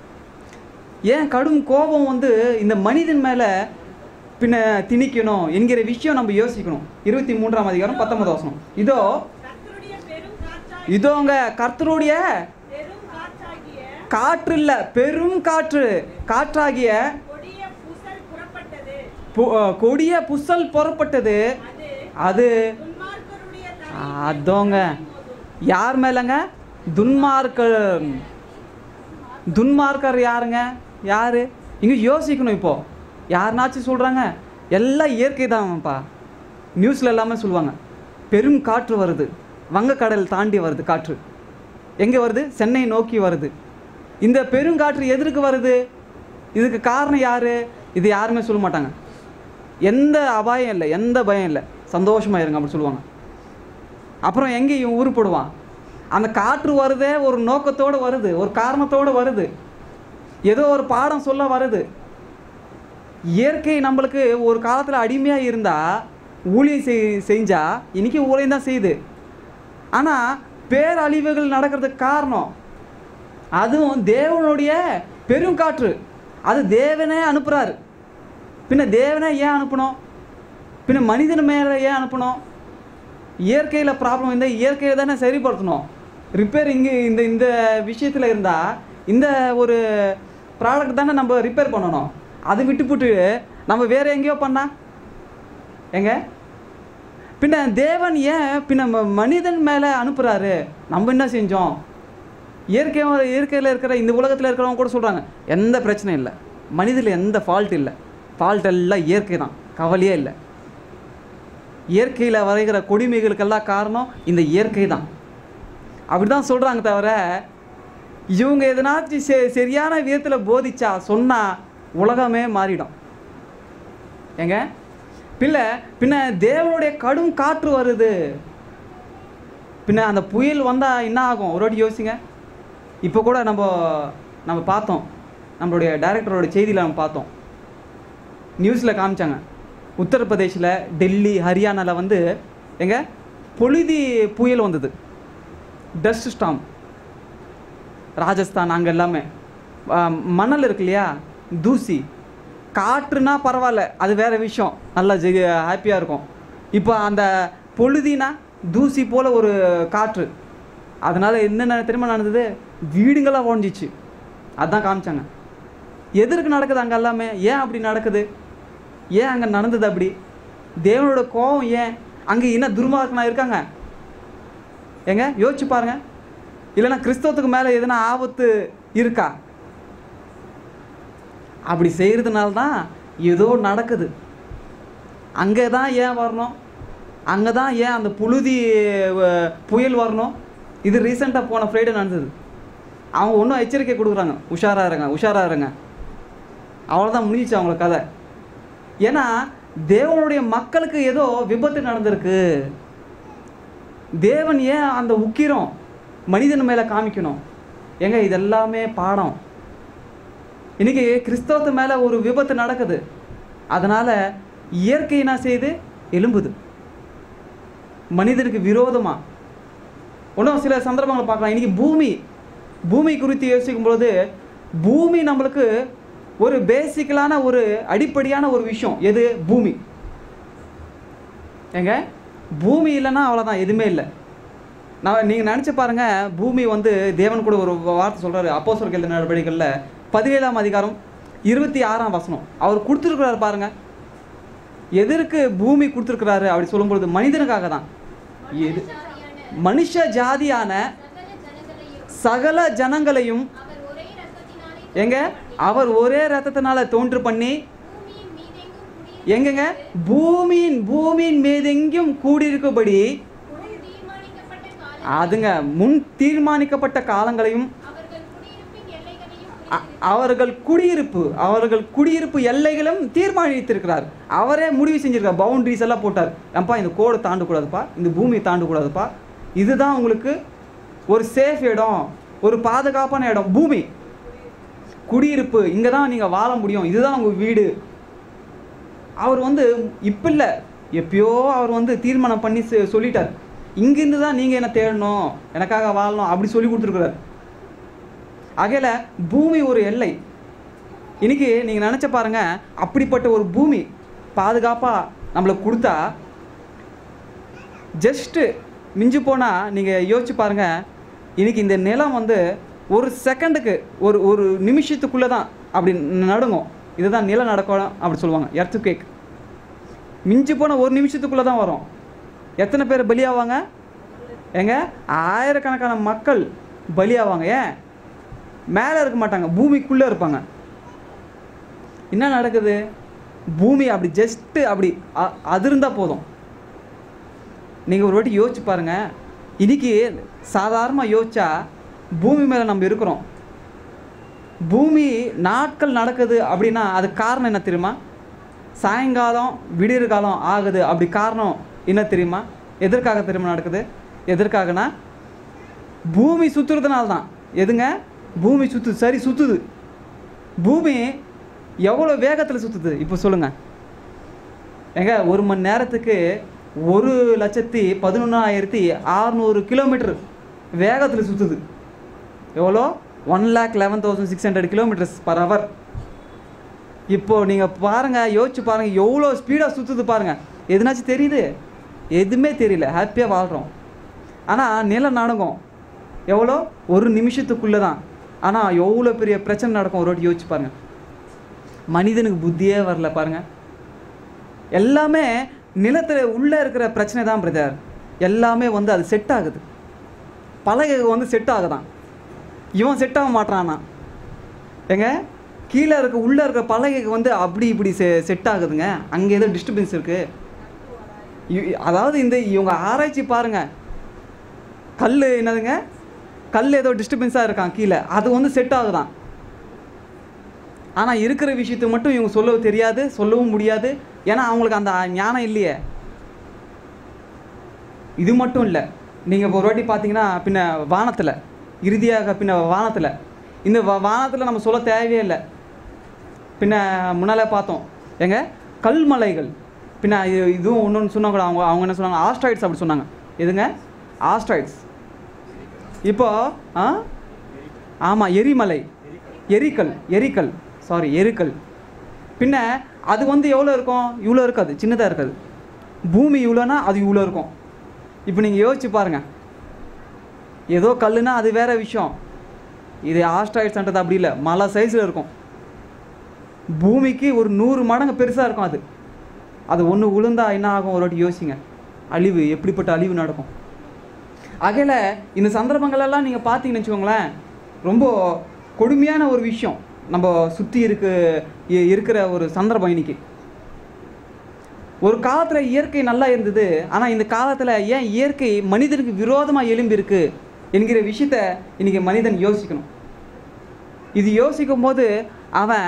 [SPEAKER 1] ஏன் கடும் கோபம் வந்து இந்த மனிதன் மேலே பின்ன திணிக்கணும் என்கிற விஷயம் நம்ம யோசிக்கணும் இருபத்தி மூன்றாம் அதிகாரம் பத்தொன்பது வசனம் இதோ
[SPEAKER 2] கர்த்தருடைய பெரும் காற்றாகிய
[SPEAKER 1] இதோங்க கர்த்தருடைய
[SPEAKER 2] பெரும் காற்றாகிய
[SPEAKER 1] காற்று இல்லை பெரும் காற்று காற்றாகிய
[SPEAKER 2] கொடிய புசல் புறப்பட்டது
[SPEAKER 1] பு- அஹ், கொடிய புசல் புறப்பட்டது
[SPEAKER 2] அது
[SPEAKER 1] அது
[SPEAKER 2] துன்மார்க்கருடைய
[SPEAKER 1] அதோங்க யார் மேலங்க துன்மார்க்கர் துன்மார்க்கர் யாருங்க யாரு இங்க யோசிக்கணும் இப்போ யாருனாச்சும் சொல்றாங்க எல்லாம் இயற்கை தான்ப்பா நியூஸ்ல எல்லாமே சொல்லுவாங்க பெரும் காற்று வருது வங்கக்கடல் தாண்டி வருது காற்று எங்க வருது சென்னை நோக்கி வருது இந்த பெருங்காற்று எதற்கு வருது இதுக்கு காரணம் யாரு இது யாருமே சொல்ல மாட்டாங்க எந்த அபாயம் இல்லை எந்த பயம் இல்லை சந்தோஷமா இருங்க அப்படி சொல்லுவாங்க அப்புறம் எங்கே இவன் உருப்படுவான் அந்த காற்று வருதே ஒரு நோக்கத்தோடு வருது ஒரு காரணத்தோடு வருது ஏதோ ஒரு பாடம் சொல்ல வருது இயற்கை நம்மளுக்கு ஒரு காலத்தில் அடிமையாக இருந்தால் ஊழியம் செய் செஞ்சா இன்னைக்கு ஊழியம் தான் செய்யுது ஆனால் பேரழிவுகள் நடக்கிறதுக்கு காரணம் அதுவும் தேவனுடைய பெருங்காற்று அது தேவனே அனுப்புகிறாரு பின்ன தேவனே ஏன் அனுப்பணும் பின்ன மனிதன் மேலே ஏன் அனுப்பணும் இயற்கையில் ப்ராப்ளம் இருந்தால் இயற்கையை தானே சரிப்படுத்தணும் ரிப்பேர் இங்கே இந்த இந்த விஷயத்தில் இருந்தால் இந்த ஒரு ப்ராடக்ட் தானே நம்ம ரிப்பேர் பண்ணணும் அதை விட்டுப்புட்டு நம்ம வேற எங்கேயோ பண்ணா எங்க பின்ன தேவன் ஏன் பின்ன ம- மனிதன் மேலே அனுப்புகிறாரு நம்ம என்ன செஞ்சோம் இயற்கை இயற்கையில் இருக்கிற இந்த உலகத்தில் இருக்கிறவங்க கூட சொல்கிறாங்க எந்த பிரச்சனையும் இல்லை மனிதில் எந்த ஃபால்ட் இல்லை ஃபால்ட் எல்லாம் இயற்கை தான் கவலையே இல்லை இயற்கையில் வரைகிற கொடுமைகளுக்கெல்லாம் காரணம் இந்த இயற்கை தான் அப்படி தான் சொல்கிறாங்க தவிர இவங்க எதனாச்சும் செ சரியான விதத்தில் போதிச்சா சொன்னால் உலகமே மாறிடும் ஏங்க பின்ன பின்ன தேவனுடைய கடும் காற்று வருது பின்ன அந்த புயல் வந்தால் என்ன ஆகும் ஒரு வாட்டி யோசிங்க இப்போ கூட நம்ம நம்ம பார்த்தோம் நம்மளுடைய டைரக்டரோட செய்தியில் நம்ம பார்த்தோம் நியூஸில் காமிச்சாங்க உத்தரப்பிரதேசில் டெல்லி ஹரியானாவில் வந்து எங்க பொழுதி புயல் வந்தது டஸ்ட் ஸ்டாம் ராஜஸ்தான் அங்கே எல்லாமே ஆ, மணல் இருக்கு இல்லையா தூசி காற்றுனா பரவாயில்ல அது வேற விஷயம் நல்லா ஹாப்பியாக இருக்கும் இப்போ அந்த பொழுதினா தூசி போல் ஒரு காற்று அதனால் என்னென்ன தெரியுமா நடந்தது வீடுங்களாம் உடஞ்சிச்சு அதான் காமிச்சாங்க எதற்கு நடக்குது அங்கே எல்லாமே ஏன் அப்படி நடக்குது ஏன் அங்கே நடந்தது அப்படி தேவனோட கோபம் ஏன் அங்கே என்ன துர்மார்க்கனா இருக்காங்க ஏங்க யோசிச்சு பாருங்க இல்லைன்னா கிறிஸ்தவத்துக்கு மேலே எதுனா ஆபத்து இருக்கா அப்படி செய்கிறதுனால தான் ஏதோ நடக்குது அங்கே தான் ஏன் வரணும் அங்கே தான் ஏன் அந்த புழுதி அஹ், புயல் வரணும் இது ரீசெண்டாக போன ஃப்ரைடே நடந்தது அவங்க ஒன்றும் எச்சரிக்கை கொடுக்குறாங்க உஷாரா இருங்க உஷாரா இருங்க அவ்வளோதான் முடிஞ்சிச்சு அவங்கள கதை ஏன்னா தேவனுடைய மக்களுக்கு ஏதோ விபத்து நடந்திருக்கு தேவன் ஏன் அந்த உக்கிரம் மனிதன் மேலே காமிக்கணும் ஏங்க இதெல்லாமே பாடம் இன்னைக்கு கிறிஸ்தவத்து மேலே ஒரு விபத்து நடக்குது அதனால் இயற்கை என்ன செய்யுது எலும்புது மனிதனுக்கு விரோதமாக இன்னும் சில சந்தர்ப்பங்களை பார்க்கலாம் இன்னைக்கு பூமி பூமி குறித்து யோசிக்கும் பொழுது பூமி நம்மளுக்கு ஒரு பேசிக்கலான ஒரு அடிப்படையான ஒரு விஷயம் எது பூமி ஏங்க பூமி இல்லைன்னா அவ்வளோதான் எதுவுமே இல்லை நான் நீங்கள் நினச்சி பாருங்க பூமி வந்து தேவன் கூட ஒரு வார்த்தை சொல்கிறாரு அப்போ சொல்கிற நடவடிக்கைகளில் பதினேழாம் அதிகாரம் இருபத்தி ஆறாம் வசனம் அவர் கொடுத்துருக்கிறாரு பாருங்க எதற்கு பூமி கொடுத்துருக்கிறாரு அப்படி சொல்லும்பொழுது மனிதனுக்காக தான் எது மனுஷ ஜாதியான
[SPEAKER 3] சகல ஜனங்களையும்
[SPEAKER 1] சகல ஜனங்களையும்
[SPEAKER 3] அவர் ஒரே ரத்தத்தினாலே
[SPEAKER 1] எங்க அவர் ஒரே ரத்தத்தினால தோன்று பண்ணி
[SPEAKER 3] பூமியின் மீதெங்கும் குடி
[SPEAKER 1] எங்கங்க பூமியின் பூமியின் மீதெங்கும் கூடியிருக்கும்படி
[SPEAKER 3] முன் தீர்மானிக்கப்பட்ட
[SPEAKER 1] அதுங்க முன் தீர்மானிக்கப்பட்ட காலங்களையும்
[SPEAKER 3] அவர்கள் குடியிருப்பின் எல்லைகளையும்
[SPEAKER 1] அ- அவர்கள் குடியிருப்பு அவர்கள் குடியிருப்பு எல்லைகளும் தீர்மானித்திருக்கிறார் அவரே முடிவு செஞ்சிருக்கார் பவுண்டரிஸ் எல்லாம் போட்டார் ஏன்பா இந்த கோடை தாண்டக்கூடாதுப்பா இந்த பூமியை தாண்டக்கூடாதுப்பா இதுதான் உங்களுக்கு ஒரு சேஃப் இடம் ஒரு பாதுகாப்பான இடம் பூமி குடியிருப்பு இங்கே தான் நீங்கள் வாழ முடியும் இதுதான் உங்கள் வீடு அவர் வந்து இப்போ இல்லை எப்பயோ அவர் வந்து தீர்மானம் பண்ணி சொ- சொல்லிட்டார் இங்கிருந்து தான் நீங்கள் என்ன தேடணும் எனக்காக வாழணும் அப்படி சொல்லி கொடுத்துருக்குறாரு ஆகையில பூமி ஒரு எல்லை இன்னைக்கு நீங்கள் நினச்ச பாருங்க அப்படிப்பட்ட ஒரு பூமி பாதுகாப்பாக நம்மளுக்கு கொடுத்தா ஜஸ்ட்டு மிஞ்சி போனால் நீங்கள் யோசிச்சு பாருங்க இன்னைக்கு இந்த நிலம் வந்து ஒரு செகண்டுக்கு ஒரு ஒரு நிமிஷத்துக்குள்ளே தான் அப்படி நடுங்கும் இதுதான் நிலம் நடக்கணும் அப்படி சொல்லுவாங்க எர்த்து கேக் மிஞ்சி போன ஒரு நிமிஷத்துக்குள்ளே தான் வரும் எத்தனை பேர் பலியாவாங்க ஏங்க ஆயிரக்கணக்கான மக்கள் பலியாவாங்க ஏன் மேலே இருக்க மாட்டாங்க பூமிக்குள்ளே இருப்பாங்க என்ன நடக்குது பூமி அப்படி ஜஸ்ட்டு அப்படி அ- அதிர்ந்தா போதும் நீங்கள் ஒரு வாட்டி யோசிச்சு பாருங்க இன்னைக்கு சாதாரணமாக யோசிச்சா பூமி மேலே நம்ம இருக்கிறோம் பூமி நாட்கள் நடக்குது அப்படின்னா அதுக்கு காரணம் என்ன தெரியுமா சாயங்காலம் விடியற் காலம் ஆகுது அப்படி காரணம் என்ன தெரியுமா எதற்காக தெரியுமா நடக்குது எதற்காகனா பூமி சுற்றுறதுனால தான் எதுங்க பூமி சுற்றுது சரி சுற்றுது பூமி எவ்வளோ வேகத்தில் சுற்றுது இப்போ சொல்லுங்கள் ஏங்க ஒரு மணி நேரத்துக்கு ஒரு லட்சத்தி பதினொன்றாயிரத்தி அறநூறு கிலோமீட்டர் வேகத்தில் சுற்றுது எவ்வளோ one lakh eleven thousand six hundred kilometres per hour இப்போது நீங்கள் பாருங்கள் யோசிச்சு பாருங்கள் எவ்வளோ ஸ்பீடாக சுற்றுது பாருங்கள் எதுனாச்சும் தெரியுது எதுவுமே தெரியல ஹாப்பியாக வாழ்கிறோம் ஆனால் நிலம் நடக்கும் எவ்வளோ ஒரு நிமிஷத்துக்குள்ளே தான் ஆனால் எவ்வளோ பெரிய பிரச்சனை நடக்கும் ஒரு வாட்டி யோசிச்சு பாருங்கள் மனிதனுக்கு புத்தியே வரல பாருங்கள் எல்லாமே நிலத்தில் உள்ளே இருக்கிற பிரச்சனை தான் பிரதர் எல்லாமே வந்து அது செட் ஆகுது பலகை வந்து செட் ஆகுதான் இவன் செட் ஆக மாட்டானா ஏங்க கீழே இருக்க உள்ளே இருக்க பலகைக்கு வந்து அப்படி இப்படி செ செட் ஆகுதுங்க அங்கே ஏதோ டிஸ்டர்பன்ஸ் இருக்குது அதாவது இந்த இவங்க ஆராய்ச்சி பாருங்கள் கல் என்னதுங்க கல் ஏதோ டிஸ்டர்பன்ஸாக இருக்கான் கீழே அது வந்து செட் ஆகுதான் ஆனால் இருக்கிற விஷயத்தை மட்டும் இவங்க சொல்லவும் தெரியாது சொல்லவும் முடியாது ஏன்னா அவங்களுக்கு அந்த ஞானம் இல்லையே இது மட்டும் இல்லை நீங்கள் ஒரு வாட்டி பார்த்தீங்கன்னா பின்ன வானத்தில் இறுதியாக பின்ன வானத்தில் இந்த வா வானத்தில் நம்ம சொல்ல தேவையே இல்லை பின்ன முன்னாலே பார்த்தோம் ஏங்க கல்மலைகள் பின்ன இது இதுவும் ஒன்று சொன்னாங்க கூட அவங்க அவங்க என்ன சொன்னாங்க ஆஸ்ட்ராய்ட்ஸ் அப்படி சொன்னாங்க எதுங்க ஆஸ்ட்ராய்ட்ஸ் இப்போ ஆ ஆமாம் எரிமலை எரிக்கல் எரிக்கல் சாரி எரிக்கல் பின்ன அது வந்து எவ்வளோ இருக்கும் இவ்வளோ இருக்காது சின்னதாக இருக்காது பூமி இவ்வளோனா அது இவ்வளோ இருக்கும் இப்போ நீங்கள் யோசிச்சு பாருங்கள் ஏதோ கல்லுனா அது வேற விஷயம் இது ஆஸ்ட்ராய்ட்ஸ்ன்றது அப்படி இல்லை மலை சைஸில் இருக்கும் பூமிக்கு ஒரு நூறு மடங்கு பெருசாக இருக்கும் அது அது ஒன்று உளுந்தா என்ன ஆகும் ஒரு வாட்டி யோசிங்க அழிவு எப்படிப்பட்ட அழிவு நடக்கும் அகையில் இந்த சந்தர்ப்பங்களெல்லாம் நீங்கள் பார்த்தீங்கன்னு வச்சுக்கோங்களேன் ரொம்ப கொடுமையான ஒரு விஷயம் நம்ம சுற்றி இருக்கு இ- இருக்கிற ஒரு சந்தர்ப்பம் இன்னைக்கு ஒரு காலத்தில் இயற்கை நல்லா இருந்தது ஆனால் இந்த காலத்தில் ஏன் இயற்கை மனிதனுக்கு விரோதமாக எழும்பி இருக்கு என்கிற விஷயத்த இன்னைக்கு மனிதன் யோசிக்கணும் இது யோசிக்கும் போது அவன்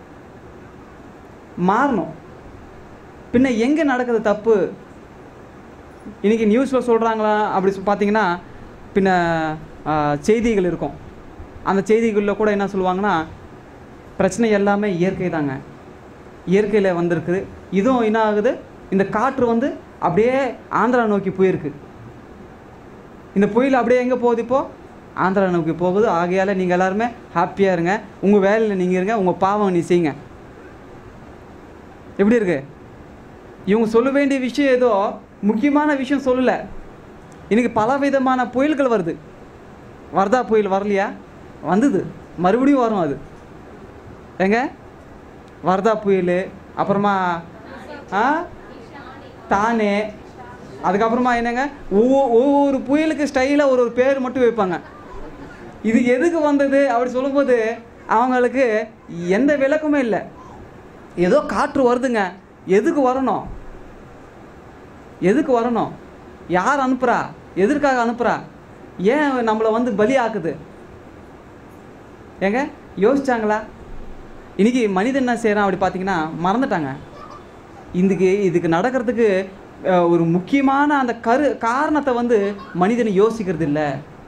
[SPEAKER 1] மாறணும் பின்ன எங்கே நடக்குது தப்பு இன்னைக்கு நியூஸில் சொல்கிறாங்களா அப்படி சொ- பார்த்தீங்கன்னா பின்ன ஆ, செய்திகள் இருக்கும் அந்த செய்திகளில் கூட என்ன சொல்லுவாங்கன்னா பிரச்சனை எல்லாமே இயற்கை தாங்க இயற்கையில் வந்திருக்கு இதுவும் என்ன ஆகுது இந்த காற்று வந்து அப்படியே ஆந்திரா நோக்கி போயிருக்கு இந்த புயல் அப்படியே எங்கே போகுது இப்போ ஆந்திரா நோக்கி போகுது ஆகையால் நீங்கள் எல்லாருமே ஹாப்பியாக இருங்க உங்கள் வேலையில் நீங்கள் இருங்க உங்கள் பாவம் நீ செய்யுங்க எப்படி இருக்கு இவங்க சொல்ல வேண்டிய விஷயம் ஏதோ முக்கியமான விஷயம் சொல்லலை இன்னைக்கு பல விதமான புயல்கள் வருது வர்தா புயல் வரலையா வந்தது மறுபடியும் வரும் அது ஏங்க வர்தா புயல் அப்புறமா ஆ தானே அதுக்கப்புறமா என்னங்க ஒவ்வொரு ஒவ்வொரு புயலுக்கு ஸ்டைலாக ஒரு ஒரு பேர் மட்டும் வைப்பாங்க இது எதுக்கு வந்தது அப்படி சொல்லும்போது அவங்களுக்கு எந்த விளக்கமே இல்லை ஏதோ காற்று வருதுங்க எதுக்கு வரணும் எதுக்கு வரணும் யார் அனுப்புகிறா எதற்காக அனுப்புகிறா ஏன் நம்மளை வந்து பலி ஆக்குது ஏங்க யோசிச்சாங்களா இன்னைக்கு மனிதன் என்ன செய்கிறான் அப்படி பார்த்தீங்கன்னா மறந்துட்டாங்க இதுக்கு இதுக்கு நடக்கிறதுக்கு அஹ், ஒரு முக்கியமான அந்த கரு காரணத்தை வந்து மனிதனை யோசிக்கிறது இல்லை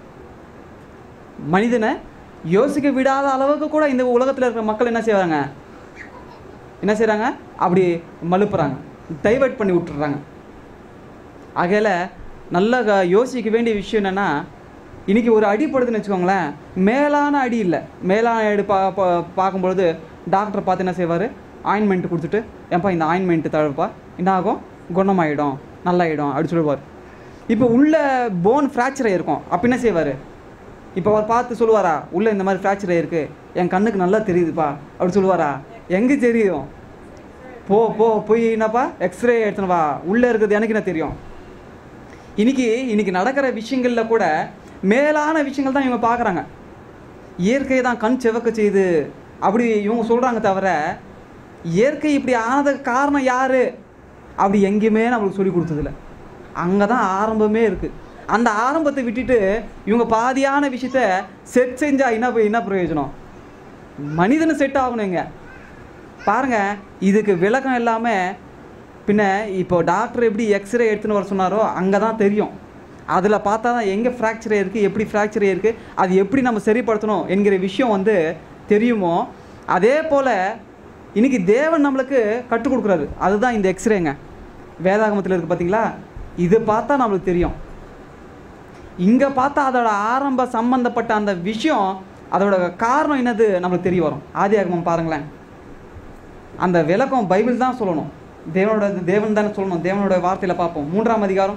[SPEAKER 1] மனிதனை யோசிக்க விடாத அளவுக்கு கூட இந்த உலகத்தில் இருக்கிற மக்கள் என்ன செய்வாங்க என்ன செய்கிறாங்க அப்படி மலுப்புறாங்க டைவர்ட் பண்ணி விட்டுறாங்க ஆகையில் நல்லா க- யோசிக்க வேண்டிய விஷயம் என்னென்னா இன்றைக்கி ஒரு அடி படுதுன்னு வச்சுக்கோங்களேன் மேலான அடி இல்லை மேலான அடி பா பா- பார்க்கும்பொழுது டாக்டர் பார்த்து என்ன செய்வார் ஆயின்மெண்ட் கொடுத்துட்டு ஏன்பா இந்த ஆயின்மெண்ட் தழுப்பா என்ன ஆகும் குணமாயிடும் நல்லாயிடும் அப்படி சொல்லுவார் இப்போ உள்ள போன் ஃப்ராக்சர் ஆகிருக்கும் அப்போ என்ன செய்வார் இப்போ அவர் பார்த்து சொல்லுவாரா உள்ளே இந்த மாதிரி ஃப்ராக்சர் ஆகிருக்கு என் கண்ணுக்கு நல்லா தெரியுதுப்பா அப்படி சொல்லுவாரா எங்கே தெரியும் போ போ போய் என்னப்பா எக்ஸ்ரே எடுத்துன்னு வா உள்ளே இருக்கிறது எனக்கு என்ன தெரியும் இன்னைக்கு இன்னைக்கு நடக்கிற விஷயங்களில் கூட மேலான விஷயங்கள் தான் இவங்க பார்க்குறாங்க இயற்கை தான் கண் செவக்க செய்யுது அப்படி இவங்க சொல்கிறாங்க தவிர இயற்கை இப்படி ஆனதுக்கு காரணம் யார் அப்படி எங்கேயுமே நம்மளுக்கு சொல்லி கொடுத்ததில்ல அங்கே தான் ஆரம்பமே இருக்குது அந்த ஆரம்பத்தை விட்டுட்டு இவங்க பாதியான விஷயத்த செட் செஞ்சா என்ன போய் என்ன பிரயோஜனம் மனிதனு செட் ஆகணுங்க பாருங்க இதுக்கு விளக்கம் இல்லாமல் பின்ன இப்போ டாக்டர் எப்படி எக்ஸ்ரே எடுத்துன்னு வர சொன்னாரோ அங்கே தான் தெரியும் அதில் பார்த்தா தான் எங்கே ஃப்ராக்சர் இருக்குது எப்படி ஃப்ராக்சர் இருக்குது அது எப்படி நம்ம சரிப்படுத்தணும் என்கிற விஷயம் வந்து தெரியுமோ அதே போல் இன்னைக்கு தேவன் நம்மளுக்கு கற்றுக் கொடுக்குறாரு அதுதான் இந்த எக்ஸ்ரேங்க வேதாகமத்தில் இருக்குது பார்த்தீங்களா இது பார்த்தா நம்மளுக்கு தெரியும் இங்கே பார்த்தா அதோட ஆரம்ப சம்பந்தப்பட்ட அந்த விஷயம் அதோட காரணம் என்னது நம்மளுக்கு தெரிய வரும் ஆதியாகமம் பாருங்களேன் அந்த விளக்கம் பைபிள் தான் சொல்லணும் தேவனோட தேவன் தானே சொல்லணும் தேவனோட வார்த்தையில் பார்ப்போம் மூன்றாம் அதிகாரம்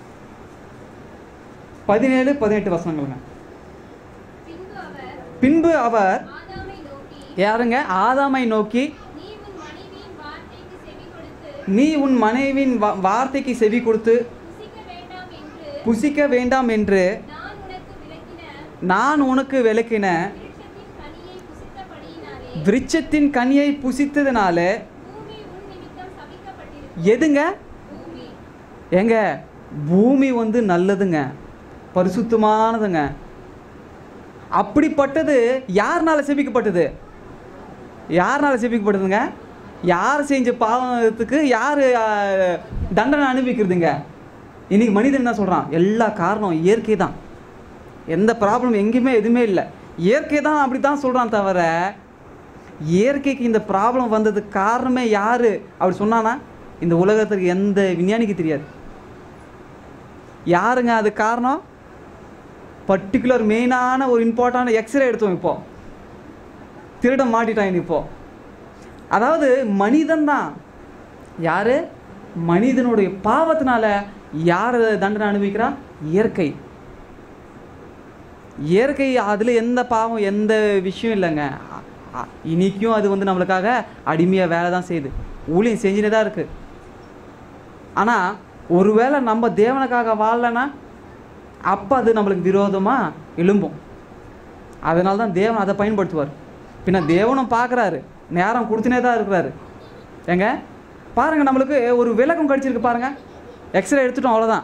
[SPEAKER 1] பதினேழு பதினெட்டு வசனங்களுங்க
[SPEAKER 3] பின்பு அவர்
[SPEAKER 1] பின்பு அவர்
[SPEAKER 3] ஆதாமை நோக்கி
[SPEAKER 1] யாருங்க ஆதாமை நோக்கி
[SPEAKER 3] நீ உன் மனைவியின் வார்த்தைக்கு செவி கொடுத்து
[SPEAKER 1] நீ உன் மனைவியின் வா- வார்த்தைக்கு செவி கொடுத்து
[SPEAKER 3] புசிக்க வேண்டாம் என்று
[SPEAKER 1] புசிக்க வேண்டாம் என்று
[SPEAKER 3] நான் உனக்கு விளக்கின
[SPEAKER 1] நான் உனக்கு விளக்கின
[SPEAKER 3] விருட்சத்தின் கனியை புசித்தபடியினாலே
[SPEAKER 1] விருட்சத்தின் கனியை புசித்ததுனால
[SPEAKER 3] பூமி உன் நிமித்தம் சபிக்கப்பட்டிருக்கும்
[SPEAKER 1] எதுங்க
[SPEAKER 3] பூமி
[SPEAKER 1] ஏங்க பூமி வந்து நல்லதுங்க பரிசுத்தமானதுங்க அப்படிப்பட்டது யாருனால செபிக்கப்பட்டது யாருனால செபிக்கப்பட்டதுங்க யார் செஞ்ச பாவத்துக்கு யார் தண்டனை அனுபவிக்கிறதுங்க இன்னைக்கு மனிதன் என்ன சொல்கிறான் எல்லா காரணம் இயற்கை தான் எந்த ப்ராப்ளம் எங்கேயுமே எதுவுமே இல்லை இயற்கை தான் அப்படி தான் சொல்கிறான் தவிர இயற்கைக்கு இந்த ப்ராப்ளம் வந்ததுக்கு காரணமே யார் அப்படி சொன்னானா இந்த உலகத்துக்கு எந்த விஞ்ஞானிக்கு தெரியாது யாருங்க அது காரணம் பர்டிகுலர் மெயினான ஒரு இம்பார்ட்டான எக்ஸ்ரே எடுத்தோம் இப்போ திருடன் மாட்டிட்டான் இப்போ அதாவது மனிதன் தான் யாரு மனிதனுடைய பாவத்தினால யார் தண்டனை அனுபவிக்கிறா இயற்கை இயற்கை அதில் எந்த பாவம் எந்த விஷயம் இல்லைங்க அ- அ- இன்னைக்கும் அது வந்து நம்மளுக்காக அடிமையாக வேலை தான் செய்யுது ஊழியம் செஞ்சுனே தான் இருக்குது ஆனால் ஒருவேளை நம்ம தேவனுக்காக வாழலைன்னா அப்போ அது நம்மளுக்கு விரோதமாக எழும்பும் அதனால தான் தேவன் அதை பயன்படுத்துவார் பின்ன தேவனும் பார்க்குறாரு நேரம் கொடுத்துனே தான் இருக்கிறாரு ஏங்க பாருங்க நம்மளுக்கு ஒரு விளக்கம் கடிச்சிருக்கு பாருங்க எக்ஸ்ரே எடுத்துட்டோம் அவ்வளோதான்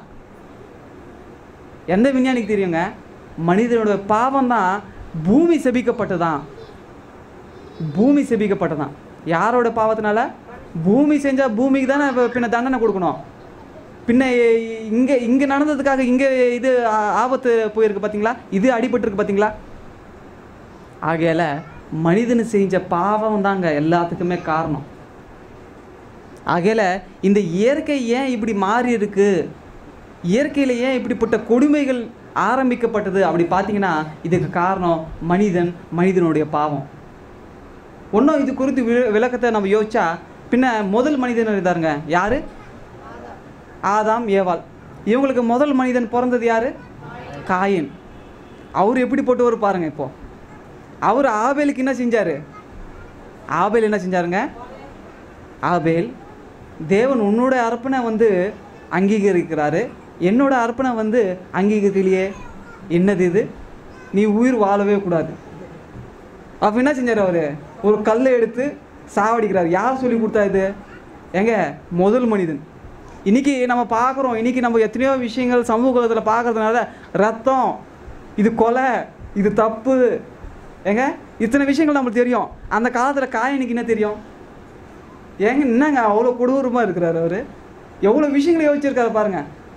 [SPEAKER 1] எந்த விஞ்ஞானிக்கு தெரியுங்க மனிதனோட பாவம் தான் பூமி செபிக்கப்பட்டதான் பூமி செபிக்கப்பட்டதான் யாரோட பாவத்தினால பூமி செஞ்சால் பூமிக்கு தானே இப்ப பின்ன தண்டனை கொடுக்கணும் பின்ன இங்கே இங்கே நடந்ததுக்காக இங்கே இது ஆ- ஆபத்து போயிருக்கு பார்த்தீங்களா இது அடிபட்டிருக்கு பார்த்தீங்களா ஆகையால் மனிதன் செஞ்ச பாவம் தாங்க எல்லாத்துக்குமே காரணம் ஆகையால் இந்த இயற்கை ஏன் இப்படி மாறி இருக்கு இயற்கையில் ஏன் இப்படிப்பட்ட கொடுமைகள் ஆரம்பிக்கப்பட்டது அப்படி பார்த்தீங்கன்னா இதுக்கு காரணம் மனிதன் மனிதனுடைய பாவம் ஒன்றும் இது குறித்து வி- விளக்கத்தை நம்ம யோசிச்சா பின்ன முதல் மனிதன் இருந்தாருங்க யாரு ஆதாம் ஏவாள் இவங்களுக்கு முதல் மனிதன் பிறந்தது யாரு காயின் அவர் எப்படி போட்டு பாருங்க இப்போ அவர் ஆபேலுக்கு என்ன செஞ்சாரு ஆபேல் என்ன செஞ்சாருங்க ஆபேல் தேவன் உன்னோட அர்ப்பணை வந்து அங்கீகரிக்கிறாரு என்னோட அர்ப்பணை வந்து அங்கீகரிக்கலையே என்னது இது நீ உயிர் வாழவே கூடாது அப்போ என்ன செஞ்சார் அவர் ஒரு கல்லை எடுத்து சாவடிக்கிறார் யார் சொல்லி கொடுத்தா இது ஏங்க முதல் மனிதன் இன்னைக்கு நம்ம பார்க்குறோம் இன்னைக்கு நம்ம எத்தனையோ விஷயங்கள் சமூகத்தில் பார்க்கறதுனால ரத்தம் இது கொலை இது தப்பு ஏங்க இத்தனை விஷயங்கள் நம்மளுக்கு தெரியும் அந்த காலத்தில் காயனுக்கு என்ன தெரியும் ஏங்க என்னங்க அவ்வளோ கொடூரமாக இருக்கிறாரு அவர் எவ்வளோ விஷயங்களை யோசிச்சிருக்காரு பாருங்க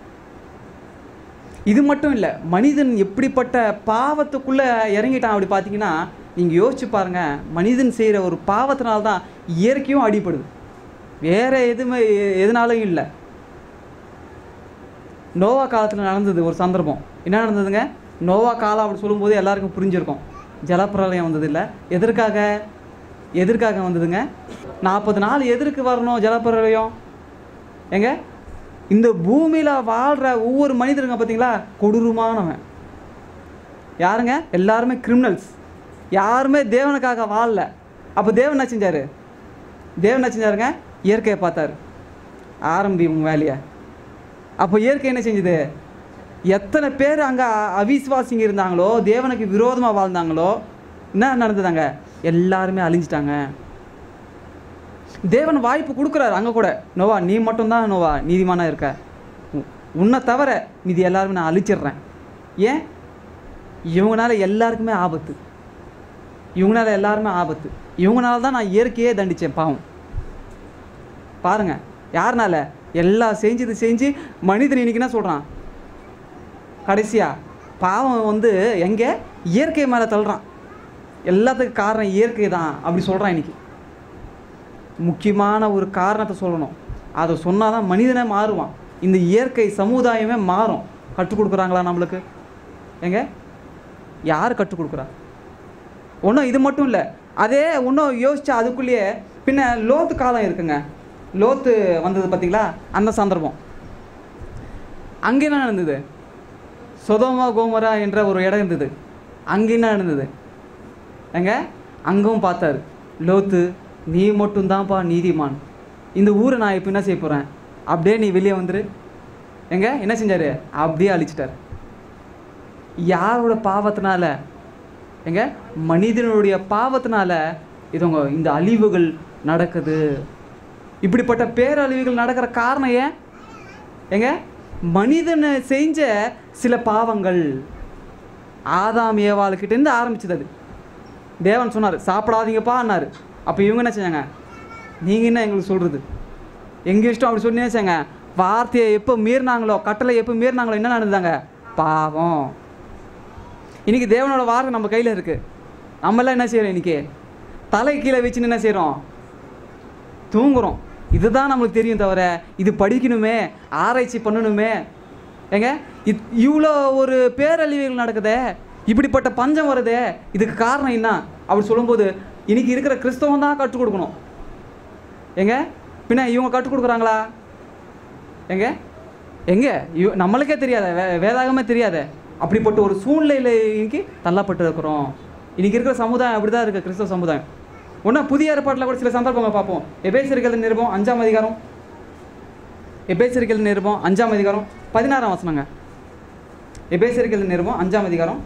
[SPEAKER 1] இது மட்டும் இல்லை மனிதன் எப்படிப்பட்ட பாவத்துக்குள்ளே இறங்கிட்டான் அப்படி பார்த்தீங்கன்னா நீங்கள் யோசிச்சு பாருங்க மனிதன் செய்கிற ஒரு பாவத்தினால தான் இயற்கையும் அடிபடுது வேற எதுவுமே எ- எதுனாலும் இல்லை நோவா காலத்தில் நடந்தது ஒரு சந்தர்ப்பம் என்ன நடந்ததுங்க நோவா காலம் அப்படி சொல்லும்போது எல்லாருக்கும் புரிஞ்சிருக்கும் ஜலப்பிரளயம் வந்தது இல்லை எதற்காக எதற்காக வந்ததுங்க நாற்பது நாள் எதற்கு வரணும் ஜலப்பிரளயம் ஏங்க இந்த பூமியில் வாழ்கிற ஒவ்வொரு மனிதருங்க பார்த்தீங்களா கொடூரமானவன் யாருங்க எல்லாருமே கிரிமினல்ஸ் யாருமே தேவனுக்காக வாழல அப்போ தேவன் என்ன செஞ்சார் தேவன் என்ன செஞ்சாருங்க இயற்கையை பார்த்தாரு ஆரம்பி உங்கள் வேலையை அப்போ இயற்கை என்ன செஞ்சுது எத்தனை பேர் அங்கே அவிசுவாசிங்க இருந்தாங்களோ தேவனுக்கு விரோதமாக வாழ்ந்தாங்களோ என்ன நடந்ததாங்க எல்லாருமே அழிஞ்சிட்டாங்க தேவன் வாய்ப்பு கொடுக்குறாரு அங்கே கூட நோவா நீ மட்டும்தான் நோவா நீதிமானா இருக்க உ- உன்னை தவிர மீதி எல்லாருமே நான் அழிச்சிடுறேன் ஏன் இவங்கனால எல்லாருக்குமே ஆபத்து இவங்கனால எல்லாருமே ஆபத்து இவங்கனால தான் நான் இயற்கையே தண்டிச்சேன் பாவம் பாருங்க யாருனால எல்லாம் செஞ்சது செஞ்சு மனிதன் இன்னைக்கு என்ன சொல்கிறான் கடைசியா பாவம் வந்து எங்கே இயற்கை மேலே தள்ளுறான் எல்லாத்துக்கும் காரணம் இயற்கை தான் அப்படி சொல்கிறான் இன்னைக்கு முக்கியமான ஒரு காரணத்தை சொல்லணும் அதை சொன்னால் தான் மனிதனே மாறுவான் இந்த இயற்கை சமுதாயமே மாறும் கற்றுக் கொடுக்குறாங்களா நம்மளுக்கு எங்க யார் கற்றுக் கொடுக்குறா ஒன்றும் இது மட்டும் இல்லை அதே இன்னும் யோசிச்சா அதுக்குள்ளேயே பின்ன லோத்து காலம் இருக்குங்க லோத்து வந்தது பார்த்தீங்களா அந்த சந்தர்ப்பம் அங்கே என்ன நடந்தது சொதோமா கோமரா என்ற ஒரு இடம் இருந்தது அங்கே என்ன நடந்தது ஏங்க அங்கவும் பார்த்தாரு லோத்து நீ மட்டும்தான்ப்பா நீதிமான் இந்த ஊரை நான் இப்போ என்ன செய்ய போகிறேன் அப்படியே நீ வெளியே வந்துரு எங்க என்ன செஞ்சாரு அப்படியே அழிச்சிட்டார் யாரோட பாவத்தினால எங்க மனிதனுடைய பாவத்தினால இதுங்க இந்த அழிவுகள் நடக்குது இப்படிப்பட்ட பேரழிவுகள் நடக்கிற காரணம் ஏன் எங்க மனிதனை செஞ்ச சில பாவங்கள் ஆதாம் ஏவாளுக்கிட்டேருந்து ஆரம்பிச்சது அது தேவன் சொன்னார் சாப்பிடாதீங்கப்பான்னாரு அப்போ இவங்க என்ன செஞ்சாங்க நீங்கள் என்ன எங்களுக்கு சொல்கிறது எங்கள் இஷ்டம் அப்படி சொன்னே வச்சாங்க வார்த்தையை எப்போ மீறினாங்களோ கட்டளை எப்போ மீறினாங்களோ என்ன நடந்தாங்க பாவம் இன்னைக்கு தேவனோட வார்த்தை நம்ம கையில் இருக்குது நம்மளாம் என்ன செய்கிறோம் இன்னைக்கு தலை கீழே வச்சுன்னு என்ன செய்கிறோம் தூங்குறோம் இதுதான் நம்மளுக்கு தெரியும் தவிர இது படிக்கணுமே ஆராய்ச்சி பண்ணணுமே ஏங்க இத் இவ்வளோ ஒரு பேரழிவுகள் நடக்குதே இப்படிப்பட்ட பஞ்சம் வருதே இதுக்கு காரணம் என்ன அப்படி சொல்லும்போது இன்னைக்கு இருக்கிற கிறிஸ்தவம் தான் கற்றுக் கொடுக்கணும் ஏங்க பின்ன இவங்க கற்றுக் கொடுக்குறாங்களா எங்க எங்க இவ நம்மளுக்கே தெரியாத வே வேதாகமே தெரியாத அப்படிப்பட்ட ஒரு சூழ்நிலையில் இன்னைக்கு தள்ளப்பட்டு இருக்கிறோம் இன்னைக்கு இருக்கிற சமுதாயம் அப்படி தான் இருக்குது கிறிஸ்தவ சமுதாயம் ஒன்றா புதிய ஏற்பாட்டில் கூட சில சந்தர்ப்பங்களை பார்ப்போம் எபேசிரிகள் நிருபம் அஞ்சாம் அதிகாரம் எபேசிரிகள் நிருபம் அஞ்சாம் அதிகாரம் பதினாறாம் வசனங்க எபேசிரிகள் நிருபம் அஞ்சாம் அதிகாரம்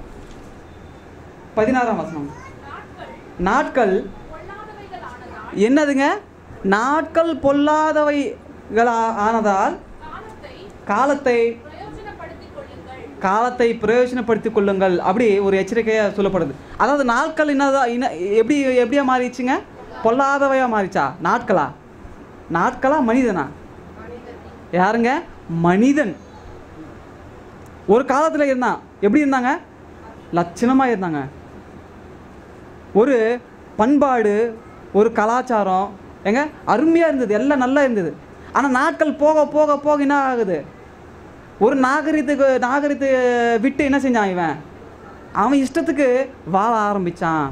[SPEAKER 1] பதினாறாம் வசனம்
[SPEAKER 3] நாட்கள்
[SPEAKER 1] நாட்கள்
[SPEAKER 3] பொல்லாதவைகள் ஆனதால்
[SPEAKER 1] என்னதுங்க நாட்கள் பொல்லாதவைகள் ஆ- ஆனதால்
[SPEAKER 3] காலத்தை
[SPEAKER 1] காலத்தை
[SPEAKER 3] பிரயோஜனப்படுத்திக் கொள்ளுங்கள்
[SPEAKER 1] காலத்தை பிரயோஜனப்படுத்திக் கொள்ளுங்கள் அப்படி ஒரு எச்சரிக்கையாக சொல்லப்படுது அதாவது நாட்கள் என்னதான் என்ன எப்படி எப்படியா மாறிடுச்சுங்க பொல்லாதவையா மாறிச்சா நாட்களா நாட்களா மனிதனா யாருங்க மனிதன் ஒரு காலத்தில் இருந்தான் எப்படி இருந்தாங்க லட்சணமாக இருந்தாங்க ஒரு பண்பாடு ஒரு கலாச்சாரம் ஏங்க அருமையாக இருந்தது எல்லாம் நல்லா இருந்தது ஆனால் நாட்கள் போக போக போக என்ன ஆகுது ஒரு நாகரிகத்துக்கு நாகரிகத்தை விட்டு என்ன செஞ்சான் இவன் அவன் இஷ்டத்துக்கு வாழ ஆரம்பிச்சான்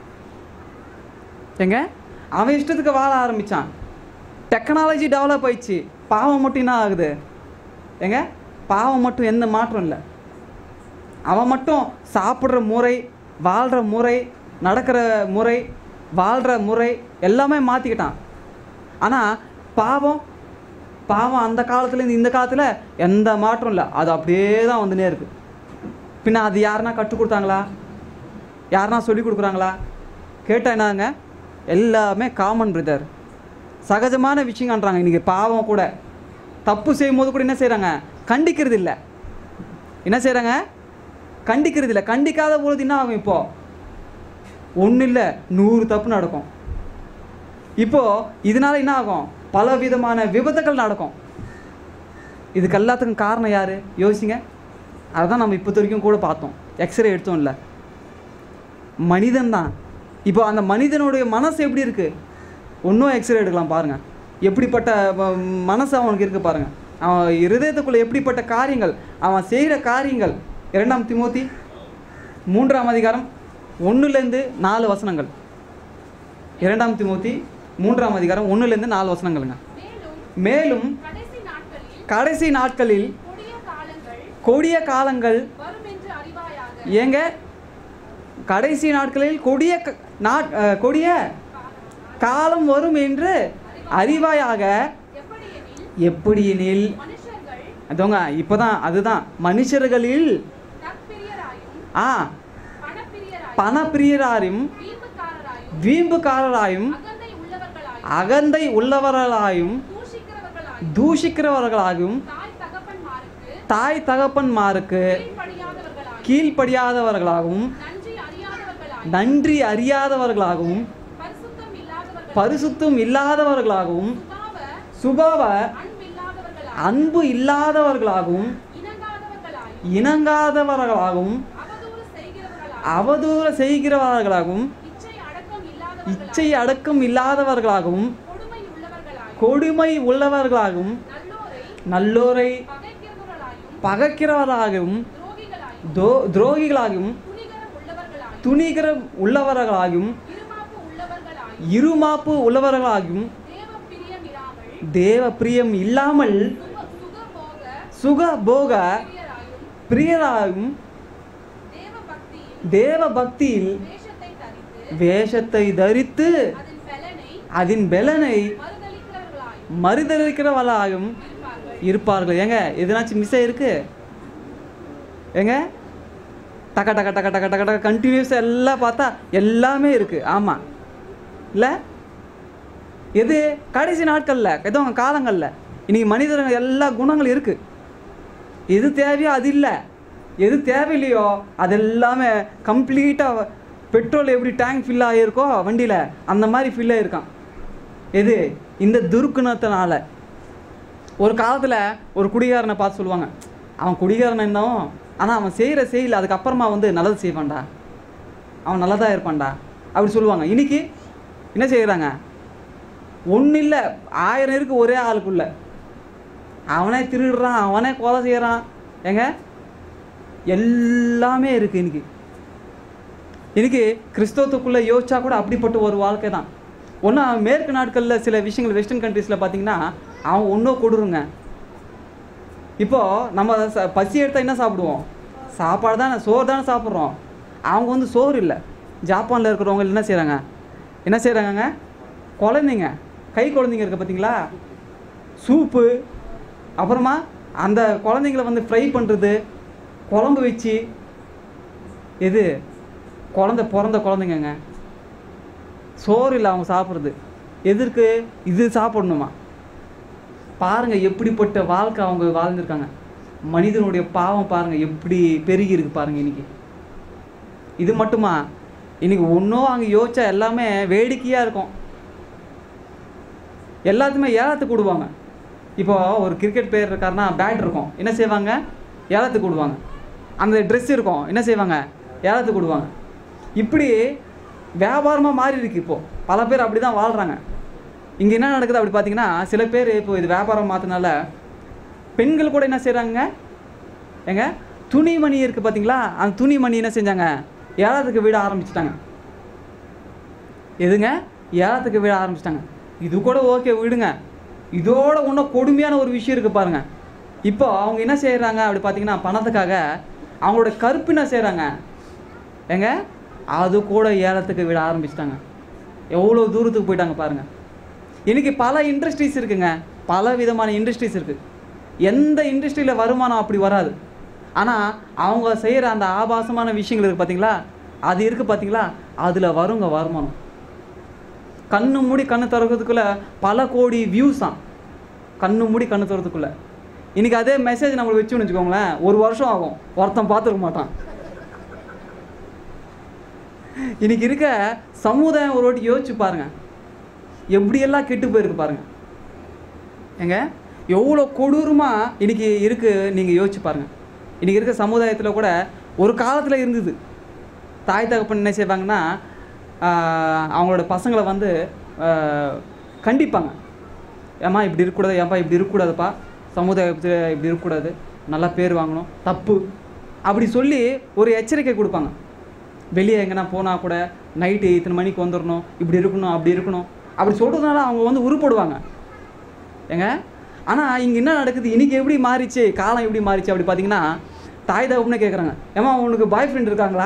[SPEAKER 1] ஏங்க அவன் இஷ்டத்துக்கு வாழ ஆரம்பிச்சான் டெக்னாலஜி டெவலப் ஆயிடுச்சு பாவம் மட்டும் என்ன ஆகுது ஏங்க பாவம் மட்டும் எந்த மாற்றம் இல்லை அவன் மட்டும் சாப்பிட்ற முறை வாழ்கிற முறை நடக்கிற முறை வாழ்கிற முறை எல்லாமே மாற்றிக்கிட்டான் ஆனால் பாவம் பாவம் அந்த காலத்துலேருந்து இந்த காலத்தில் எந்த மாற்றம் இல்லை அது அப்படியே தான் வந்துனே இருக்குது பின்ன அது யாருன்னா கற்றுக் கொடுத்தாங்களா யாருன்னா சொல்லி கொடுக்குறாங்களா கேட்டால் என்னங்க எல்லாமே காமன் பிரதர் சகஜமான விஷயங்கன்றாங்க இன்றைக்கி பாவம் கூட தப்பு செய்யும்போது கூட என்ன செய்கிறாங்க கண்டிக்கிறது இல்லை என்ன செய்கிறாங்க கண்டிக்கிறது இல்லை கண்டிக்காத பொழுது என்ன ஆகும் இப்போ ஒன்றும் இல்லை நூறு தப்பு நடக்கும் இப்போ இதனால என்ன ஆகும் பல விதமான விபத்துகள் நடக்கும் இதுக்கு எல்லாத்துக்கும் காரணம் யார் யோசிங்க அதுதான் நம்ம இப்போ வரைக்கும் கூட பார்த்தோம் எக்ஸ்ரே எடுத்தோம் இல்லை மனிதன் தான் இப்போ அந்த மனிதனுடைய மனசு எப்படி இருக்குது ஒன்றும் எக்ஸ்ரே எடுக்கலாம் பாருங்கள் எப்படிப்பட்ட ம- மனசு அவனுக்கு இருக்குது பாருங்கள் அவன் இருதயத்துக்குள்ளே எப்படிப்பட்ட காரியங்கள் அவன் செய்கிற காரியங்கள் இரண்டாம் திமோத்தி மூன்றாம் அதிகாரம் ஒன்றுலேருந்து நாலு வசனங்கள் இரண்டாம் திமோத்தி மூன்றாம் அதிகாரம் ஒன்றுலேருந்து நாலு வசனங்களுங்க
[SPEAKER 3] மேலும்
[SPEAKER 1] மேலும்
[SPEAKER 3] கடைசி நாட்களில்
[SPEAKER 1] கடைசி நாட்களில்
[SPEAKER 3] கொடிய காலங்கள்
[SPEAKER 1] கொடிய காலங்கள்
[SPEAKER 3] வரும் என்று அறிவாயாக
[SPEAKER 1] ஏங்க கடைசி நாட்களில் கொடிய க- நாட் அஹ், கொடிய காலம் வரும் என்று அறிவாயாக
[SPEAKER 3] எப்படியெனில்
[SPEAKER 1] எப்படியெனில்
[SPEAKER 3] மனுஷர்கள்
[SPEAKER 1] அதோங்க இப்போதான் அதுதான் மனுஷர்களில்
[SPEAKER 3] தற்பிரியராயும்
[SPEAKER 1] ஆ
[SPEAKER 3] பணப்பிரியராயும்
[SPEAKER 1] பணப்பிரியராரும்
[SPEAKER 3] வீம்புக்காரராயும்
[SPEAKER 1] வீம்புக்காரராயும்
[SPEAKER 3] அகந்தை உள்ளவர்களாயும்
[SPEAKER 1] அகந்தை உள்ளவர்களாயும்
[SPEAKER 3] தூஷிக்கிறவர்களாயும்
[SPEAKER 1] தூஷிக்கிறவர்களாகவும்
[SPEAKER 3] தாய் தகப்பன்மாருக்கு
[SPEAKER 1] தாய் தகப்பன்மாருக்கு
[SPEAKER 3] கீழ்ப்படியாதவர்களாயும்
[SPEAKER 1] கீழ்ப்படியாதவர்களாகவும்
[SPEAKER 3] நன்றி அறியாதவர்களாயும்
[SPEAKER 1] நன்றி அறியாதவர்களாகவும்
[SPEAKER 3] பரிசுத்தம் இல்லாதவர்கள்
[SPEAKER 1] பரிசுத்தம் இல்லாதவர்களாகவும்
[SPEAKER 3] சுபாவ
[SPEAKER 1] சுபாவ
[SPEAKER 3] அன்பில்லாதவர்களாயும்
[SPEAKER 1] அன்பு இல்லாதவர்களாகவும்
[SPEAKER 3] இணங்காதவர்களாயும்
[SPEAKER 1] இணங்காதவர்களாகவும்
[SPEAKER 3] அவதூறு செய்கிறவர்களாயும்
[SPEAKER 1] அவதூற செய்கிறவர்களாகவும்
[SPEAKER 3] இச்சை அடக்கம் இல்லாதவர்களாயும்
[SPEAKER 1] இச்சை அடக்கம் இல்லாதவர்களாகவும்
[SPEAKER 3] கொடுமை உள்ளவர்களாயும்
[SPEAKER 1] கொடுமை உள்ளவர்களாகவும்
[SPEAKER 3] நல்லோரை
[SPEAKER 1] நல்லோரை
[SPEAKER 3] பகைக்கிறவர்களாயும்
[SPEAKER 1] பகைக்கிறவர்களாகவும்
[SPEAKER 3] துரோகிகளாயும்
[SPEAKER 1] தோ துரோகிகளாகவும்
[SPEAKER 3] துணிகரம் உள்ளவர்களாயும்
[SPEAKER 1] துணிகர உள்ளவர்களாகவும்
[SPEAKER 3] இருமாப்பு உள்ளவர்களாயும்
[SPEAKER 1] இருமாப்பு உள்ளவர்களாகவும்
[SPEAKER 3] தேவ பிரியம் இராமல்
[SPEAKER 1] தேவ பிரியம் இல்லாமல்
[SPEAKER 3] சுக சுகபோக
[SPEAKER 1] சுக போக
[SPEAKER 3] பிரியராயும்
[SPEAKER 1] பிரியராகவும்
[SPEAKER 3] தேவ பக்தியில்
[SPEAKER 1] தேவ பக்தியில்
[SPEAKER 3] வேஷத்தை தரித்து
[SPEAKER 1] வேஷத்தை தரித்து
[SPEAKER 3] அதன் பலனை
[SPEAKER 1] அதன் பெலனை
[SPEAKER 3] மறுதலிக்கிறவர்களாயும்
[SPEAKER 1] மறுதளிக்கிறவர்களாகவும்
[SPEAKER 3] இருப்பார்கள்
[SPEAKER 1] இருப்பார்கள் ஏங்க எதுனாச்சும் மிஸ் ஆயிருக்கு ஏங்க டக்க டக்க டக்க டக்க டக்க டக்க கண்டினியூஸ் எல்லாம் பார்த்தா எல்லாமே இருக்குது ஆமாம் இல்லை எது கடைசி நாட்களில் ஏதோ காலங்களில் இன்னைக்கு மனிதர்கள் எல்லா குணங்களும் இருக்குது எது தேவையோ அது இல்லை எது தேவையில்லையோ அது எல்லாமே கம்ப்ளீட்டாக பெட்ரோல் எப்படி டேங்க் ஃபில் ஆகியிருக்கோ வண்டியில் அந்த மாதிரி ஃபில் ஆகிருக்கான் எது இந்த துர்க்குணத்தினால ஒரு காலத்தில் ஒரு குடிகாரனை பார்த்து சொல்லுவாங்க அவன் குடிகாரன் இருந்தவன் ஆனால் அவன் செய்கிற செயல் அதுக்கப்புறமா வந்து நல்லது செய்வான்டா அவன் நல்லதாக இருப்பான்டா அப்படி சொல்லுவாங்க இன்னைக்கு என்ன செய்கிறாங்க ஒன்றும் இல்லை ஆயிரம் இருக்கு ஒரே ஆளுக்குள்ள அவனே திருடுறான் அவனே கொலை செய்கிறான் ஏங்க எல்லாமே இருக்குது இன்னைக்கு இன்னைக்கு கிறிஸ்தவத்துக்குள்ளே யோசிச்சா கூட அப்படிப்பட்ட ஒரு வாழ்க்கை தான் ஒன்றா மேற்கு நாட்களில் சில விஷயங்கள் வெஸ்டர்ன் கண்ட்ரீஸில் பார்த்தீங்கன்னா அவன் ஒன்றும் கொடுருங்க இப்போது நம்ம ச- பசி எடுத்தால் என்ன சாப்பிடுவோம் சாப்பாடு தானே சோறு தானே சாப்பிட்றோம் அவங்க வந்து சோறு இல்லை ஜப்பானில் இருக்கிறவங்க என்ன செய்கிறாங்க என்ன செய்கிறாங்கங்க குழந்தைங்க கை குழந்தைங்க இருக்கு பார்த்தீங்களா சூப்பு அப்புறமா அந்த குழந்தைங்கள வந்து ஃப்ரை பண்ணுறது குழம்பு வச்சு எது குழந்த பிறந்த குழந்தைங்கங்க சோறு இல்லை அவங்க சாப்பிட்றது எதற்கு இது சாப்பிடணுமா பாருங்க எப்படிப்பட்ட வாழ்க்கை அவங்க வாழ்ந்திருக்காங்க மனிதனுடைய பாவம் பாருங்க எப்படி பெருகி இருக்கு பாருங்க இன்னைக்கு இது மட்டுமா இன்னைக்கு ஒன்றும் அங்கே யோசிச்சா எல்லாமே வேடிக்கையாக இருக்கும் எல்லாத்துமே ஏலத்துக்கு விடுவாங்க இப்போ ஒரு கிரிக்கெட் பிளேயர் இருக்காருன்னா பேட் இருக்கும் என்ன செய்வாங்க ஏலத்துக்கு விடுவாங்க அந்த ட்ரெஸ் இருக்கும் என்ன செய்வாங்க ஏலத்துக்கு விடுவாங்க இப்படி வியாபாரமாக மாறி இருக்கு இப்போ பல பேர் அப்படி தான் வாழ்கிறாங்க இங்கே என்ன நடக்குது அப்படி பார்த்தீங்கன்னா சில பேர் இப்போ இது வியாபாரம் மாற்றினால பெண்கள் கூட என்ன செய்கிறாங்க ஏங்க துணிமணி இருக்குது பார்த்தீங்களா அந்த துணிமணி என்ன செஞ்சாங்க ஏலத்துக்கு விட ஆரம்பிச்சிட்டாங்க எதுங்க ஏலத்துக்கு விட ஆரம்பிச்சிட்டாங்க இது கூட ஓகே விடுங்க இதோட இன்னும் கொடுமையான ஒரு விஷயம் இருக்குது பாருங்க இப்போ அவங்க என்ன செய்கிறாங்க அப்படி பார்த்தீங்கன்னா பணத்துக்காக அவங்களோட கருப்பு என்ன செய்கிறாங்க ஏங்க அது கூட ஏலத்துக்கு விட ஆரம்பிச்சிட்டாங்க எவ்வளோ தூரத்துக்கு போயிட்டாங்க பாருங்க இன்னைக்கு பல இண்டஸ்ட்ரீஸ் இருக்குங்க பல விதமான இண்டஸ்ட்ரீஸ் இருக்குது எந்த இண்டஸ்ட்ரியில் வருமானம் அப்படி வராது ஆனால் அவங்க செய்கிற அந்த ஆபாசமான விஷயங்கள் இருக்குது பார்த்தீங்களா அது இருக்குது பார்த்தீங்களா அதில் வருங்க வருமானம் கண்ணு மூடி கண்ணு திறக்கிறதுக்குள்ள பல கோடி வியூஸ் தான் கண்ணு மூடி கண்ணு திறக்கிறதுக்குள்ள இன்னைக்கு அதே மெசேஜ் நம்மளுக்கு வச்சுன்னு வச்சுக்கோங்களேன் ஒரு வருஷம் ஆகும் ஒருத்தன் பார்த்துருக்க மாட்டான் இன்னைக்கு இருக்க சமுதாயம் ஒரு வாட்டி யோசிச்சு பாருங்க எப்படியெல்லாம் கெட்டு போயிருக்கு பாருங்க ஏங்க எவ்வளோ கொடூரமாக இன்னைக்கு இருக்கு நீங்கள் யோசிச்சு பாருங்க இன்னைக்கு இருக்க சமுதாயத்தில் கூட ஒரு காலத்தில் இருந்தது தாய் தகப்பன் என்ன செய்வாங்கன்னா ஆஹ், அவங்களோட பசங்களை வந்து ஆஹ், கண்டிப்பாங்க ஏம்மா இப்படி இருக்கக்கூடாது ஏன்பா இப்படி இருக்கக்கூடாதுப்பா சமுதாயத்தில் இப்படி இருக்கக்கூடாது நல்லா பேர் வாங்கணும் தப்பு அப்படி சொல்லி ஒரு எச்சரிக்கை கொடுப்பாங்க வெளியே எங்கன்னா போனால் கூட நைட்டு இத்தனை மணிக்கு வந்துடணும் இப்படி இருக்கணும் அப்படி இருக்கணும் அப்படி சொல்கிறதுனால அவங்க வந்து உருப்படுவாங்க ஏங்க ஆனால் இங்கே என்ன நடக்குது இன்னைக்கு எப்படி மாறிச்சு காலம் எப்படி மாறிச்சு அப்படி பார்த்தீங்கன்னா தாய் தகப்பனே கேட்குறாங்க ஏமா உனக்கு பாய் ஃப்ரெண்ட் இருக்காங்களா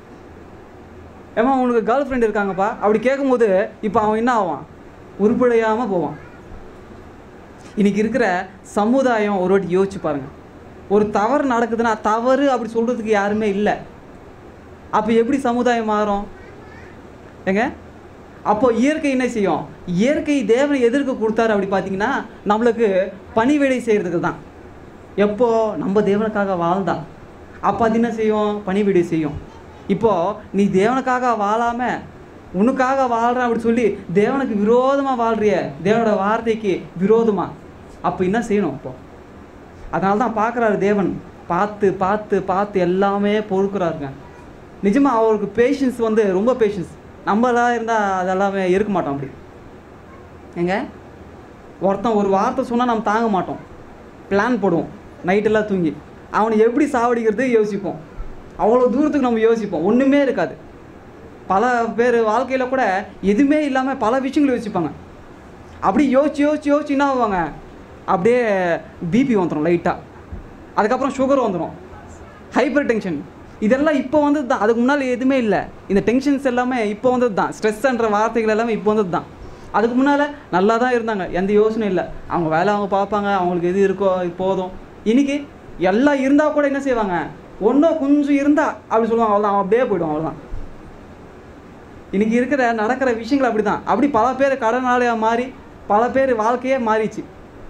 [SPEAKER 1] ஏமா உனக்கு கேர்ள் ஃப்ரெண்ட் இருக்காங்கப்பா அப்படி கேட்கும்போது இப்போ அவன் என்ன ஆவான் உருப்படையாமல் போவான் இன்னைக்கு இருக்கிற சமுதாயம் ஒரு வாட்டி யோசிச்சு பாருங்க ஒரு தவறு நடக்குதுன்னா தவறு அப்படி சொல்கிறதுக்கு யாருமே இல்லை அப்போ எப்படி சமுதாயம் மாறும் ஏங்க அப்போ இயற்கை என்ன செய்யும் இயற்கை தேவனை எதற்கு கொடுத்தாரு அப்படி பார்த்தீங்கன்னா நம்மளுக்கு பணிவிடை செய்கிறதுக்கு தான் எப்போ நம்ம தேவனுக்காக வாழ்ந்தா அப்போ அது என்ன செய்யும் பணிவிடை செய்யும் இப்போ நீ தேவனுக்காக வாழாம உனக்காக வாழ்ற அப்படி சொல்லி தேவனுக்கு விரோதமாக வாழ்றிய தேவனோட வார்த்தைக்கு விரோதமா அப்போ என்ன செய்யணும் இப்போ அதனால தான் பார்க்குறாரு தேவன் பார்த்து பார்த்து பார்த்து எல்லாமே பொறுக்கிறாருங்க நிஜமாக அவருக்கு பேஷன்ஸ் வந்து ரொம்ப பேஷன்ஸ் நம்மளாக இருந்தால் அதெல்லாமே இருக்க மாட்டோம் அப்படி ஏங்க ஒருத்தன் ஒரு வார்த்தை சொன்னால் நம்ம தாங்க மாட்டோம் பிளான் போடுவோம் நைட்டெல்லாம் தூங்கி அவனை எப்படி சாவடிக்கிறது யோசிப்போம் அவ்வளோ தூரத்துக்கு நம்ம யோசிப்போம் ஒன்றுமே இருக்காது பல பேர் வாழ்க்கையில் கூட எதுவுமே இல்லாமல் பல விஷயங்கள் யோசிப்பாங்க அப்படி யோசிச்சு யோசிச்சு யோசிச்சு என்ன ஆவாங்க அப்படியே பிபி வந்துடும் லைட்டாக அதுக்கப்புறம் சுகர் வந்துடும் ஹைப்பர் டென்ஷன் இதெல்லாம் இப்போ வந்தது தான் அதுக்கு முன்னால் எதுவுமே இல்லை இந்த டென்ஷன்ஸ் எல்லாமே இப்போ வந்தது தான் ஸ்ட்ரெஸ்ன்ற வார்த்தைகள் எல்லாமே இப்போ வந்தது தான் அதுக்கு முன்னால் நல்லா தான் இருந்தாங்க எந்த யோசனையும் இல்லை அவங்க வேலை அவங்க பார்ப்பாங்க அவங்களுக்கு எது இருக்கோ இது போதும் இன்னைக்கு எல்லாம் இருந்தால் கூட என்ன செய்வாங்க ஒன்றும் கொஞ்சம் இருந்தால் அப்படி சொல்லுவாங்க அவ்வளோதான் அவன் அப்படியே போயிடும் அவ்வளோதான் இன்னைக்கு இருக்கிற நடக்கிற விஷயங்கள் அப்படி தான் அப்படி பல பேர் கடனாளியாக மாறி பல பேர் வாழ்க்கையே மாறிச்சு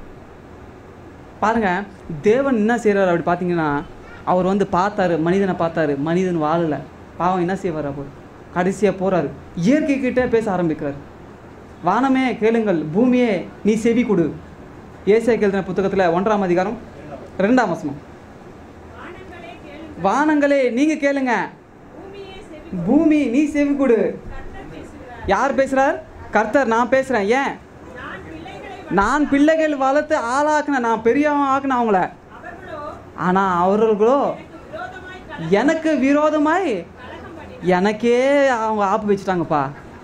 [SPEAKER 1] பாருங்க தேவன் என்ன செய்கிறார் அப்படி பார்த்தீங்கன்னா அவர் வந்து பார்த்தாரு மனிதனை பார்த்தாரு மனிதன் வாழலை பாவம் என்ன செய்வார் அப்போ கடைசியாக போகிறாரு இயற்கை கிட்ட பேச ஆரம்பிக்கிறார் வானமே கேளுங்கள் பூமியே நீ செவி கொடு ஏசியா கேள்வின புத்தகத்தில் ஒன்றாம் அதிகாரம் ரெண்டாம் வசனம்
[SPEAKER 2] வானங்களே கேளுங்கள்
[SPEAKER 1] வானங்களே நீங்கள் கேளுங்க
[SPEAKER 2] பூமியே செவி
[SPEAKER 1] பூமி நீ செவி கொடு
[SPEAKER 2] கர்த்தர் பேசுகிறார்
[SPEAKER 1] யார் பேசுகிறார் கர்த்தர் நான் பேசுகிறேன் ஏன்
[SPEAKER 2] நான் பிள்ளைகளை
[SPEAKER 1] நான் பிள்ளைகள் வளர்த்து ஆளாக்குனேன் நான் பெரியவன் ஆக்குனேன் அவங்கள
[SPEAKER 2] அவர்களோ
[SPEAKER 1] ஆனால் அவர்களோ
[SPEAKER 2] எனக்கு விரோதமாய்
[SPEAKER 1] எனக்கு விரோதமாய்
[SPEAKER 2] கல- கலகம் பண்ணி
[SPEAKER 1] எனக்கே அவங்க ஆப்பு வச்சுட்டாங்கப்பா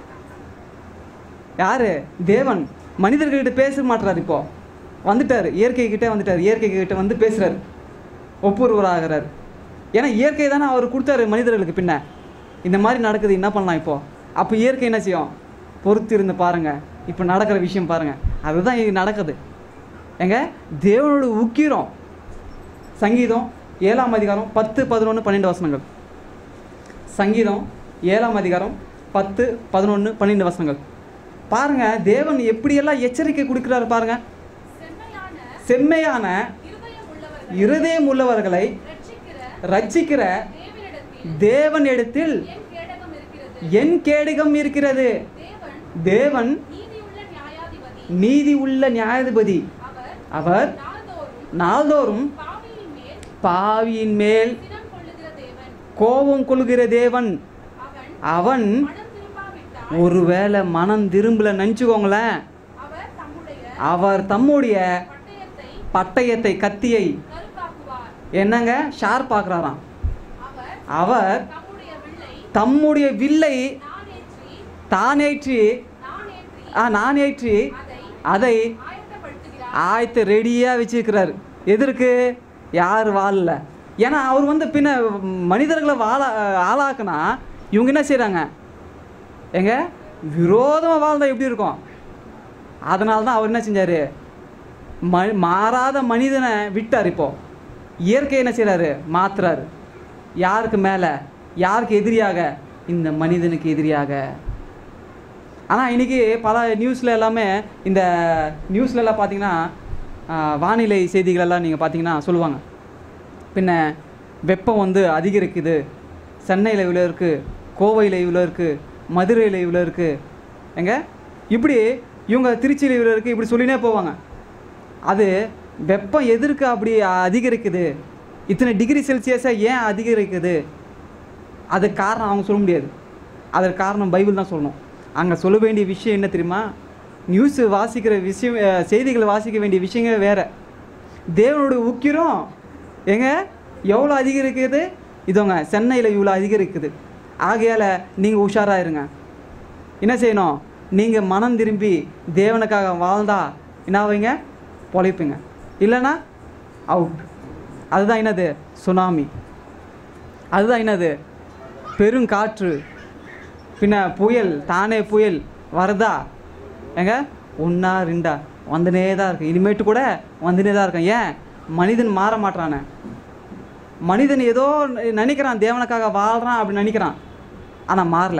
[SPEAKER 1] யாரு தேவன் மனிதர்கிட்ட பேச மாட்டுறாரு இப்போ வந்துட்டார் இயற்கை கிட்டே வந்துட்டார் இயற்கை கிட்ட வந்து பேசுறாரு ஒப்புருவராகிறார் ஏன்னா இயற்கை தானே அவர் கொடுத்தாரு மனிதர்களுக்கு பின்ன இந்த மாதிரி நடக்குது என்ன பண்ணலாம் இப்போ அப்போ இயற்கை என்ன செய்யும் பொறுத்து இருந்து பாருங்க இப்போ நடக்கிற விஷயம் பாருங்க அதுதான் இங்க நடக்குது ஏங்க தேவனோட உக்கிரம் சங்கீதம் ஏழாம் அதிகாரம் பத்து பதினொன்று பன்னெண்டு வசனங்கள் சங்கீதம் ஏழாம் அதிகாரம் பத்து பதினொன்று பன்னெண்டு வசனங்கள் பாருங்க தேவன் எப்படியெல்லாம் எச்சரிக்கை கொடுக்குறாரு பாருங்க
[SPEAKER 3] செம்மையான
[SPEAKER 1] செம்மையான
[SPEAKER 3] இருதயம் உள்ளவர்கள்
[SPEAKER 1] இருதயம் உள்ளவர்களை
[SPEAKER 3] ரட்சிக்கிற
[SPEAKER 1] ரட்சிக்கிற
[SPEAKER 3] தேவனிடத்தில்
[SPEAKER 1] தேவன் இடத்தில்
[SPEAKER 3] என் கேடகம் இருக்கிறது
[SPEAKER 1] என் கேடகம் இருக்கிறது
[SPEAKER 3] தேவன்
[SPEAKER 1] தேவன்
[SPEAKER 3] நீதியுள்ள நியாயாதிபதி
[SPEAKER 1] நீதி உள்ள நியாயாதிபதி
[SPEAKER 3] அவர்
[SPEAKER 1] அவர்
[SPEAKER 3] நாள்தோறும்
[SPEAKER 1] நாள்தோறும்
[SPEAKER 3] பாவியின் மேல்
[SPEAKER 1] பாவியின் மேல்
[SPEAKER 3] சினம் கொள்ளுகிற தேவன்
[SPEAKER 1] கோபம் கொள்கிற தேவன்
[SPEAKER 3] அவன்
[SPEAKER 1] அவன்
[SPEAKER 3] மனம் திரும்பாவிட்டால்
[SPEAKER 1] ஒருவேளை மனம் திரும்பல நினச்சிக்கோங்களேன்
[SPEAKER 3] அவர் தம்முடைய
[SPEAKER 1] அவர் தம்முடைய
[SPEAKER 3] பட்டயத்தை
[SPEAKER 1] பட்டயத்தை கத்தியை
[SPEAKER 3] கருக்காக்குவார்
[SPEAKER 1] என்னங்க ஷார் பார்க்குறாராம்
[SPEAKER 3] அவர்
[SPEAKER 1] அவர்
[SPEAKER 3] தம்முடைய வில்லை
[SPEAKER 1] தம்முடைய வில்லை
[SPEAKER 3] நானேற்றி
[SPEAKER 1] தானேற்றி
[SPEAKER 3] நானேற்றி
[SPEAKER 1] ஆ நானேற்றி
[SPEAKER 3] அதை
[SPEAKER 1] அதை
[SPEAKER 3] ஆயத்தப்படுத்துகிறார்
[SPEAKER 1] ஆயத்தை ரெடியாக வச்சிருக்கிறாரு எதற்கு யார் வாழல ஏன்னா அவர் வந்து பின்ன மனிதர்களை வாழ ஆளாக்குனா இவங்க என்ன செய்கிறாங்க எங்க விரோதமாக வாழ்ந்தா எப்படி இருக்கும் அதனால தான் அவர் என்ன செஞ்சார் ம மாறாத மனிதனை விட்டார் இப்போ இயற்கை என்ன செய்கிறாரு மாத்துறாரு யாருக்கு மேலே யாருக்கு எதிரியாக இந்த மனிதனுக்கு எதிரியாக ஆனால் இன்றைக்கி பல நியூஸில் எல்லாமே இந்த நியூஸ்ல எல்லாம் பார்த்தீங்கன்னா ஆஹ், வானிலை செய்திகள் எல்லாம் நீங்கள் பார்த்தீங்கன்னா சொல்லுவாங்க பின்ன வெப்பம் வந்து அதிகரிக்குது சென்னையில் இவ்வளோ இருக்குது கோவையில் இவ்வளோ இருக்குது மதுரையில் இவ்வளோ இருக்குது எங்க இப்படி இவங்க திருச்சியில் இவ்வளோ இருக்குது இப்படி சொல்லினே போவாங்க அது வெப்பம் எதற்கு அப்படி அதிகரிக்குது இத்தனை டிகிரி செல்சியஸாக ஏன் அதிகரிக்குது அதுக்கு காரணம் அவங்க சொல்ல முடியாது அதற்கு காரணம் பைபிள் தான் சொல்லணும் அங்கே சொல்ல வேண்டிய விஷயம் என்ன தெரியுமா நியூஸ் வாசிக்கிற விஷயம் அஹ், செய்திகளை வாசிக்க வேண்டிய விஷயங்கள் வேற தேவனுடைய உக்கிரம் ஏங்க எவ்வளோ அதிகரிக்குது இதோங்க சென்னையில் இவ்வளோ அதிகரிக்குது ஆகையால் நீங்கள் உஷாராக இருங்க என்ன செய்யணும் நீங்கள் மனம் திரும்பி தேவனுக்காக வாழ்ந்தா என்ன ஆவீங்க பொழைப்பீங்க இல்லைன்னா அவுட் அதுதான் என்னது சுனாமி அதுதான் என்னது பெருங்காற்று பின்ன புயல் தானே புயல் வருதா ஏங்க ஒன்றா ரெண்டா வந்துனே தான் இருக்கு இனிமேட்டு கூட வந்துனே தான் இருக்கும் ஏன் மனிதன் மாற மாட்றானே மனிதன் ஏதோ நினைக்கிறான் தேவனுக்காக வாழ்கிறான் அப்படின்னு நினைக்கிறான் ஆனால் மாறல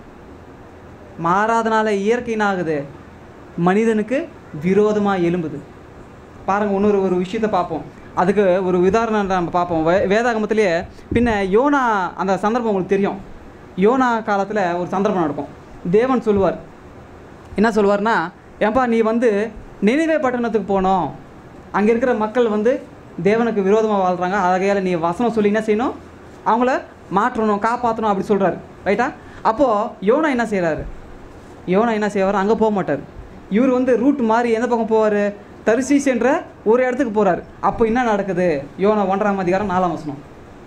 [SPEAKER 1] மாறாதனால இயற்கை என்ன ஆகுது மனிதனுக்கு விரோதமாக எழும்புது பாருங்க இன்னொரு ஒரு விஷயத்தை பார்ப்போம் அதுக்கு ஒரு உதாரணம் நம்ம பார்ப்போம் வே வேதாகமத்திலேயே பின்ன யோனா அந்த சந்தர்ப்பம் உங்களுக்கு தெரியும் யோனா காலத்தில் ஒரு சந்தர்ப்பம் நடக்கும் தேவன் சொல்லுவார் என்ன சொல்லுவார்னா ஏன்பா நீ வந்து நினைவே பட்டணத்துக்கு போனோம் அங்கே இருக்கிற மக்கள் வந்து தேவனுக்கு விரோதமாக வாழ்கிறாங்க ஆகையால் நீ வசனம் சொல்லி என்ன செய்யணும் அவங்கள மாற்றணும் காப்பாற்றணும் அப்படி சொல்கிறாரு ரைட்டா அப்போது யோனா என்ன செய்கிறாரு யோனா என்ன செய்வார் அங்கே போக மாட்டார் இவர் வந்து ரூட் மாறி எந்த பக்கம் போவார் தரிசீஸ் என்ற ஒரு இடத்துக்கு போகிறார் அப்போ என்ன நடக்குது யோனா ஒன்றாம் அதிகாரம் நாலாம் வசனம்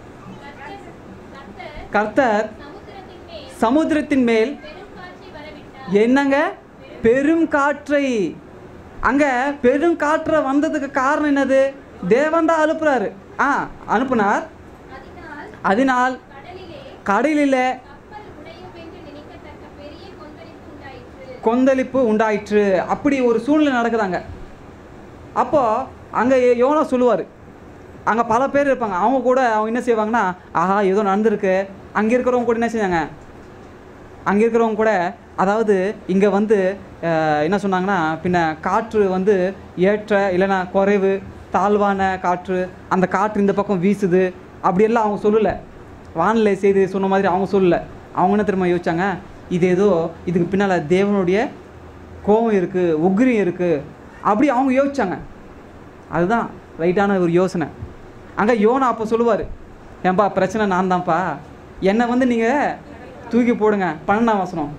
[SPEAKER 3] கர்த்தர்
[SPEAKER 1] கர்த்தர்
[SPEAKER 3] சமுத்திரத்தின் மேல்
[SPEAKER 1] சமுத்திரத்தின் மேல்
[SPEAKER 3] பெருங்காற்றை வரவிட்டார்
[SPEAKER 1] என்னங்க பெரும் காற்றை அங்கே பெரும் காற்றை வந்ததுக்கு காரணம் என்னது தேவன் தான் அனுப்புறாரு ஆ அனுப்புனார்
[SPEAKER 3] அதனால்
[SPEAKER 1] அதனால்
[SPEAKER 3] கடலிலே
[SPEAKER 1] கடலில்
[SPEAKER 3] கப்பல் உடையும் என்று நினைக்கத்தக்க பெரிய கொந்தளிப்பு உண்டாயிற்று
[SPEAKER 1] கொந்தளிப்பு உண்டாயிற்று அப்படி ஒரு சூழ்நிலை நடக்குதாங்க அப்போ அங்கே யோனா சொல்லுவார் அங்கே பல பேர் இருப்பாங்க அவங்க கூட அவங்க என்ன செய்வாங்கன்னா ஆஹா ஏதோ நடந்திருக்கு அங்கே இருக்கிறவங்க கூட என்ன செஞ்சாங்க அங்கே இருக்கிறவங்க கூட அதாவது இங்கே வந்து அஹ், என்ன சொன்னாங்கன்னா பின்ன காற்று வந்து ஏற்ற இல்லைன்னா குறைவு தாழ்வான காற்று அந்த காற்று இந்த பக்கம் வீசுது அப்படியெல்லாம் அவங்க சொல்லலை வானிலை செய்தி சொன்ன மாதிரி அவங்க சொல்லலை அவங்க என்ன திரும்ப யோசிச்சாங்க இது ஏதோ இதுக்கு பின்னால் தேவனுடைய கோபம் இருக்குது உக்ரியம் இருக்குது அப்படி அவங்க யோசிச்சாங்க அதுதான் ரைட்டான ஒரு யோசனை அங்கே யோனா அப்போ சொல்லுவார் ஏன்பா பிரச்சனை நான் தான்ப்பா என்னை வந்து நீங்கள் தூக்கி போடுங்க பன்னெண்டாம் வசனம்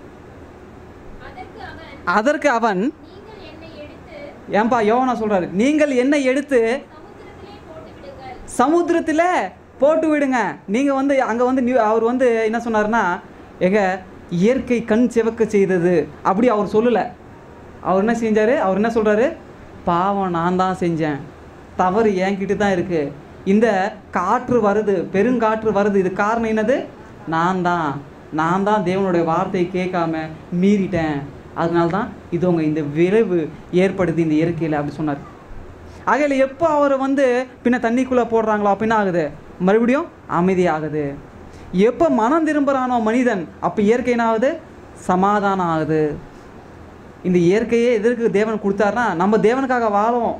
[SPEAKER 3] அதற்கு அவன்
[SPEAKER 1] அதற்கு அவன்
[SPEAKER 3] நீங்கள் என்னை எடுத்து
[SPEAKER 1] ஏன்பா யோனா சொல்கிறாரு நீங்கள் என்னை எடுத்து
[SPEAKER 3] சமுத்திரத்திலே போட்டு விடுங்கள்
[SPEAKER 1] சமுத்திரத்தில் போட்டு விடுங்க நீங்கள் வந்து அங்கே வந்து நியூ அவர் வந்து என்ன சொன்னார்னா எங்க இயற்கை கண் சிவக்க செய்தது அப்படி அவர் சொல்லலை அவர் என்ன செஞ்சார் அவர் என்ன சொல்கிறாரு பாவம் நான் தான் செஞ்சேன் தவறு என்கிட்ட தான் இருக்குது இந்த காற்று வருது பெருங்காற்று வருது இது காரணம் என்னது நான் தான் நான் தான் தேவனுடைய வார்த்தையை கேட்காம மீறிட்டேன் அதனால தான் இது உங்க இந்த விளைவு ஏற்படுது இந்த இயற்கையில் அப்படி சொன்னார் ஆகையில் எப்போ அவரை வந்து பின்ன தண்ணிக்குள்ளே போடுறாங்களோ அப்போ என்ன ஆகுது மறுபடியும் அமைதியாகுது எப்போ மனம் திரும்புகிறானோ மனிதன் அப்போ இயற்கை என்ன ஆகுது சமாதானம் ஆகுது இந்த இயற்கையே எதற்கு தேவன் கொடுத்தாருன்னா நம்ம தேவனுக்காக வாழணும்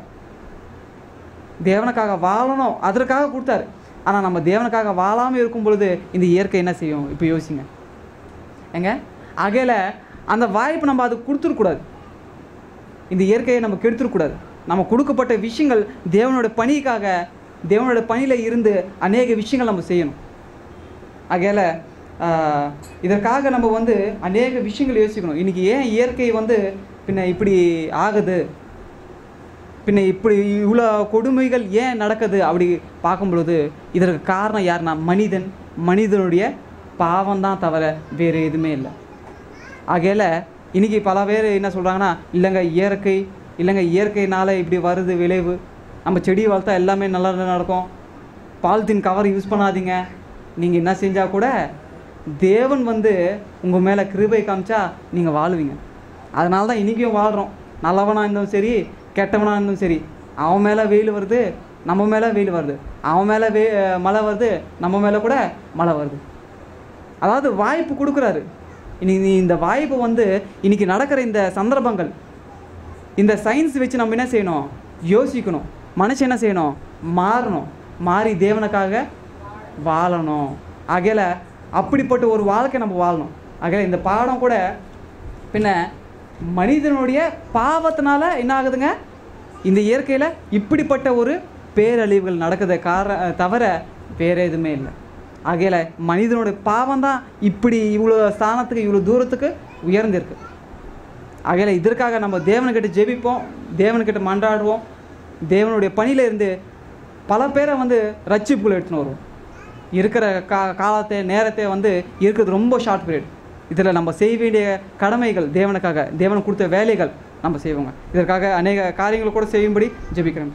[SPEAKER 1] தேவனுக்காக வாழணும் அதற்காக கொடுத்தாரு ஆனால் நம்ம தேவனுக்காக வாழாமல் இருக்கும் பொழுது இந்த இயற்கை என்ன செய்யும் இப்போ யோசிங்க ஏங்க ஆகையில் அந்த வாய்ப்பு நம்ம அதுக்கு கொடுத்துடக்கூடாது இந்த இயற்கையை நம்ம கெடுத்துடக்கூடாது நம்ம கொடுக்கப்பட்ட விஷயங்கள் தேவனோட பணிக்காக தேவனோட பணியில் இருந்து அநேக விஷயங்கள் நம்ம செய்யணும் ஆகையால் ஆஹ், இதற்காக நம்ம வந்து அநேக விஷயங்கள் யோசிக்கணும் இன்றைக்கி ஏன் இயற்கை வந்து பின்ன இப்படி ஆகுது பின்ன இப்படி இவ்வளோ கொடுமைகள் ஏன் நடக்குது அப்படி பார்க்கும் பொழுது இதற்கு காரணம் யாருன்னா மனிதன் மனிதனுடைய பாவம் தான் தவிர வேறு எதுவுமே இல்லை ஆகையால் இன்றைக்கி பல பேர் என்ன சொல்கிறாங்கன்னா இல்லைங்க இயற்கை இல்லைங்க இயற்கையினால் இப்படி வருது விளைவு நம்ம செடி வளர்த்தா எல்லாமே நல்லா நடக்கும் பாலித்தீன் கவர் யூஸ் பண்ணாதீங்க நீங்கள் என்ன செஞ்சால் கூட தேவன் வந்து உங்கள் மேலே கிருபை காமிச்சா நீங்கள் வாழுவீங்க அதனால தான் இன்றைக்கும் வாழ்கிறோம் நல்லவனாக இருந்தும் சரி கெட்டவனாக இருந்தும் சரி அவன் மேலே வெயில் வருது நம்ம மேலே வெயில் வருது அவன் மேலே வெ மழை வருது நம்ம மேலே கூட மழை வருது அதாவது வாய்ப்பு கொடுக்குறாரு இன்னைக்கு நீ இந்த வாய்ப்பு வந்து இன்னைக்கு நடக்கிற இந்த சந்தர்ப்பங்கள் இந்த சயின்ஸ் வச்சு நம்ம என்ன செய்யணும் யோசிக்கணும் மனுஷன் என்ன செய்யணும் மாறணும் மாறி தேவனுக்காக வாழணும் ஆகையில அப்படிப்பட்ட ஒரு வாழ்க்கை நம்ம வாழணும் ஆக இந்த பாடம் கூட பின்ன மனிதனுடைய பாவத்தினால என்ன ஆகுதுங்க இந்த இயற்கையில் இப்படிப்பட்ட ஒரு பேரழிவுகள் நடக்குது கார தவிர வேற எதுவுமே இல்லை ஆகையில மனிதனுடைய பாவம் தான் இப்படி இவ்வளோ ஸ்தானத்துக்கு இவ்வளோ தூரத்துக்கு உயர்ந்திருக்கு ஆகையில இதற்காக நம்ம தேவனுக்கிட்ட ஜெபிப்போம் தேவனுக்கிட்ட மன்றாடுவோம் தேவனுடைய பணியில இருந்து பல பேரை வந்து ரட்சிப்புக்குள்ள எடுத்துன்னு வருவோம் இருக்கிற கா காலத்தை நேரத்தை வந்து இருக்கிறது ரொம்ப ஷார்ட் பீரியட் இதில் நம்ம செய்ய வேண்டிய கடமைகள் தேவனுக்காக தேவன் கொடுத்த வேலைகள் நம்ம செய்வோங்க இதற்காக அநேக காரியங்கள் கூட செய்யும்படி ஜெபிக்கிறேன்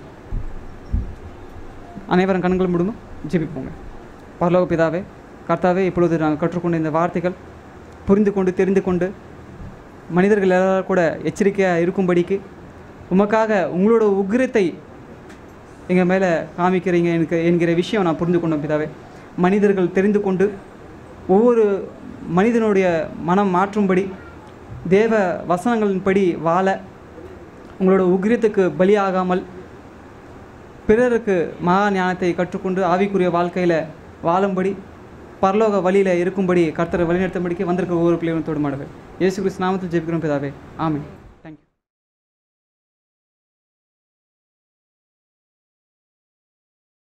[SPEAKER 1] அனைவரும் கண்கள் முடுங்க ஜெபிப்போங்க பரலோக பிதாவே கர்த்தாவே இப்பொழுது நாங்கள் கற்றுக்கொண்ட இந்த வார்த்தைகள் புரிந்து கொண்டு தெரிந்து கொண்டு மனிதர்கள் எல்லாரும் கூட எச்சரிக்கையாக இருக்கும்படிக்கு உமக்காக உங்களோட உக்கிரத்தை எங்கள் மேலே காமிக்கிறீங்க எனக்கு என்கிற விஷயம் நான் புரிந்து கொண்டேன் பிதாவே மனிதர்கள் தெரிந்து கொண்டு ஒவ்வொரு மனிதனுடைய மனம் மாற்றும்படி தேவ வசனங்களின்படி வாழ உங்களோட உக்கிரத்துக்கு பலியாகாமல் பிறருக்கு மகா ஞானத்தை கற்றுக்கொண்டு ஆவிக்குரிய வாழ்க்கையில் வாழும்படி பரலோக வழியில் இருக்கும்படி கர்த்தரை வழிநடத்தும்படிக்கு வந்திருக்கிற ஒவ்வொரு பிள்ளைகளும் தொடுமாடுவேன் இயேசு கிறிஸ்து நாமத்தில் ஜெபிக்கிறோம் பிதாவே ஆமென்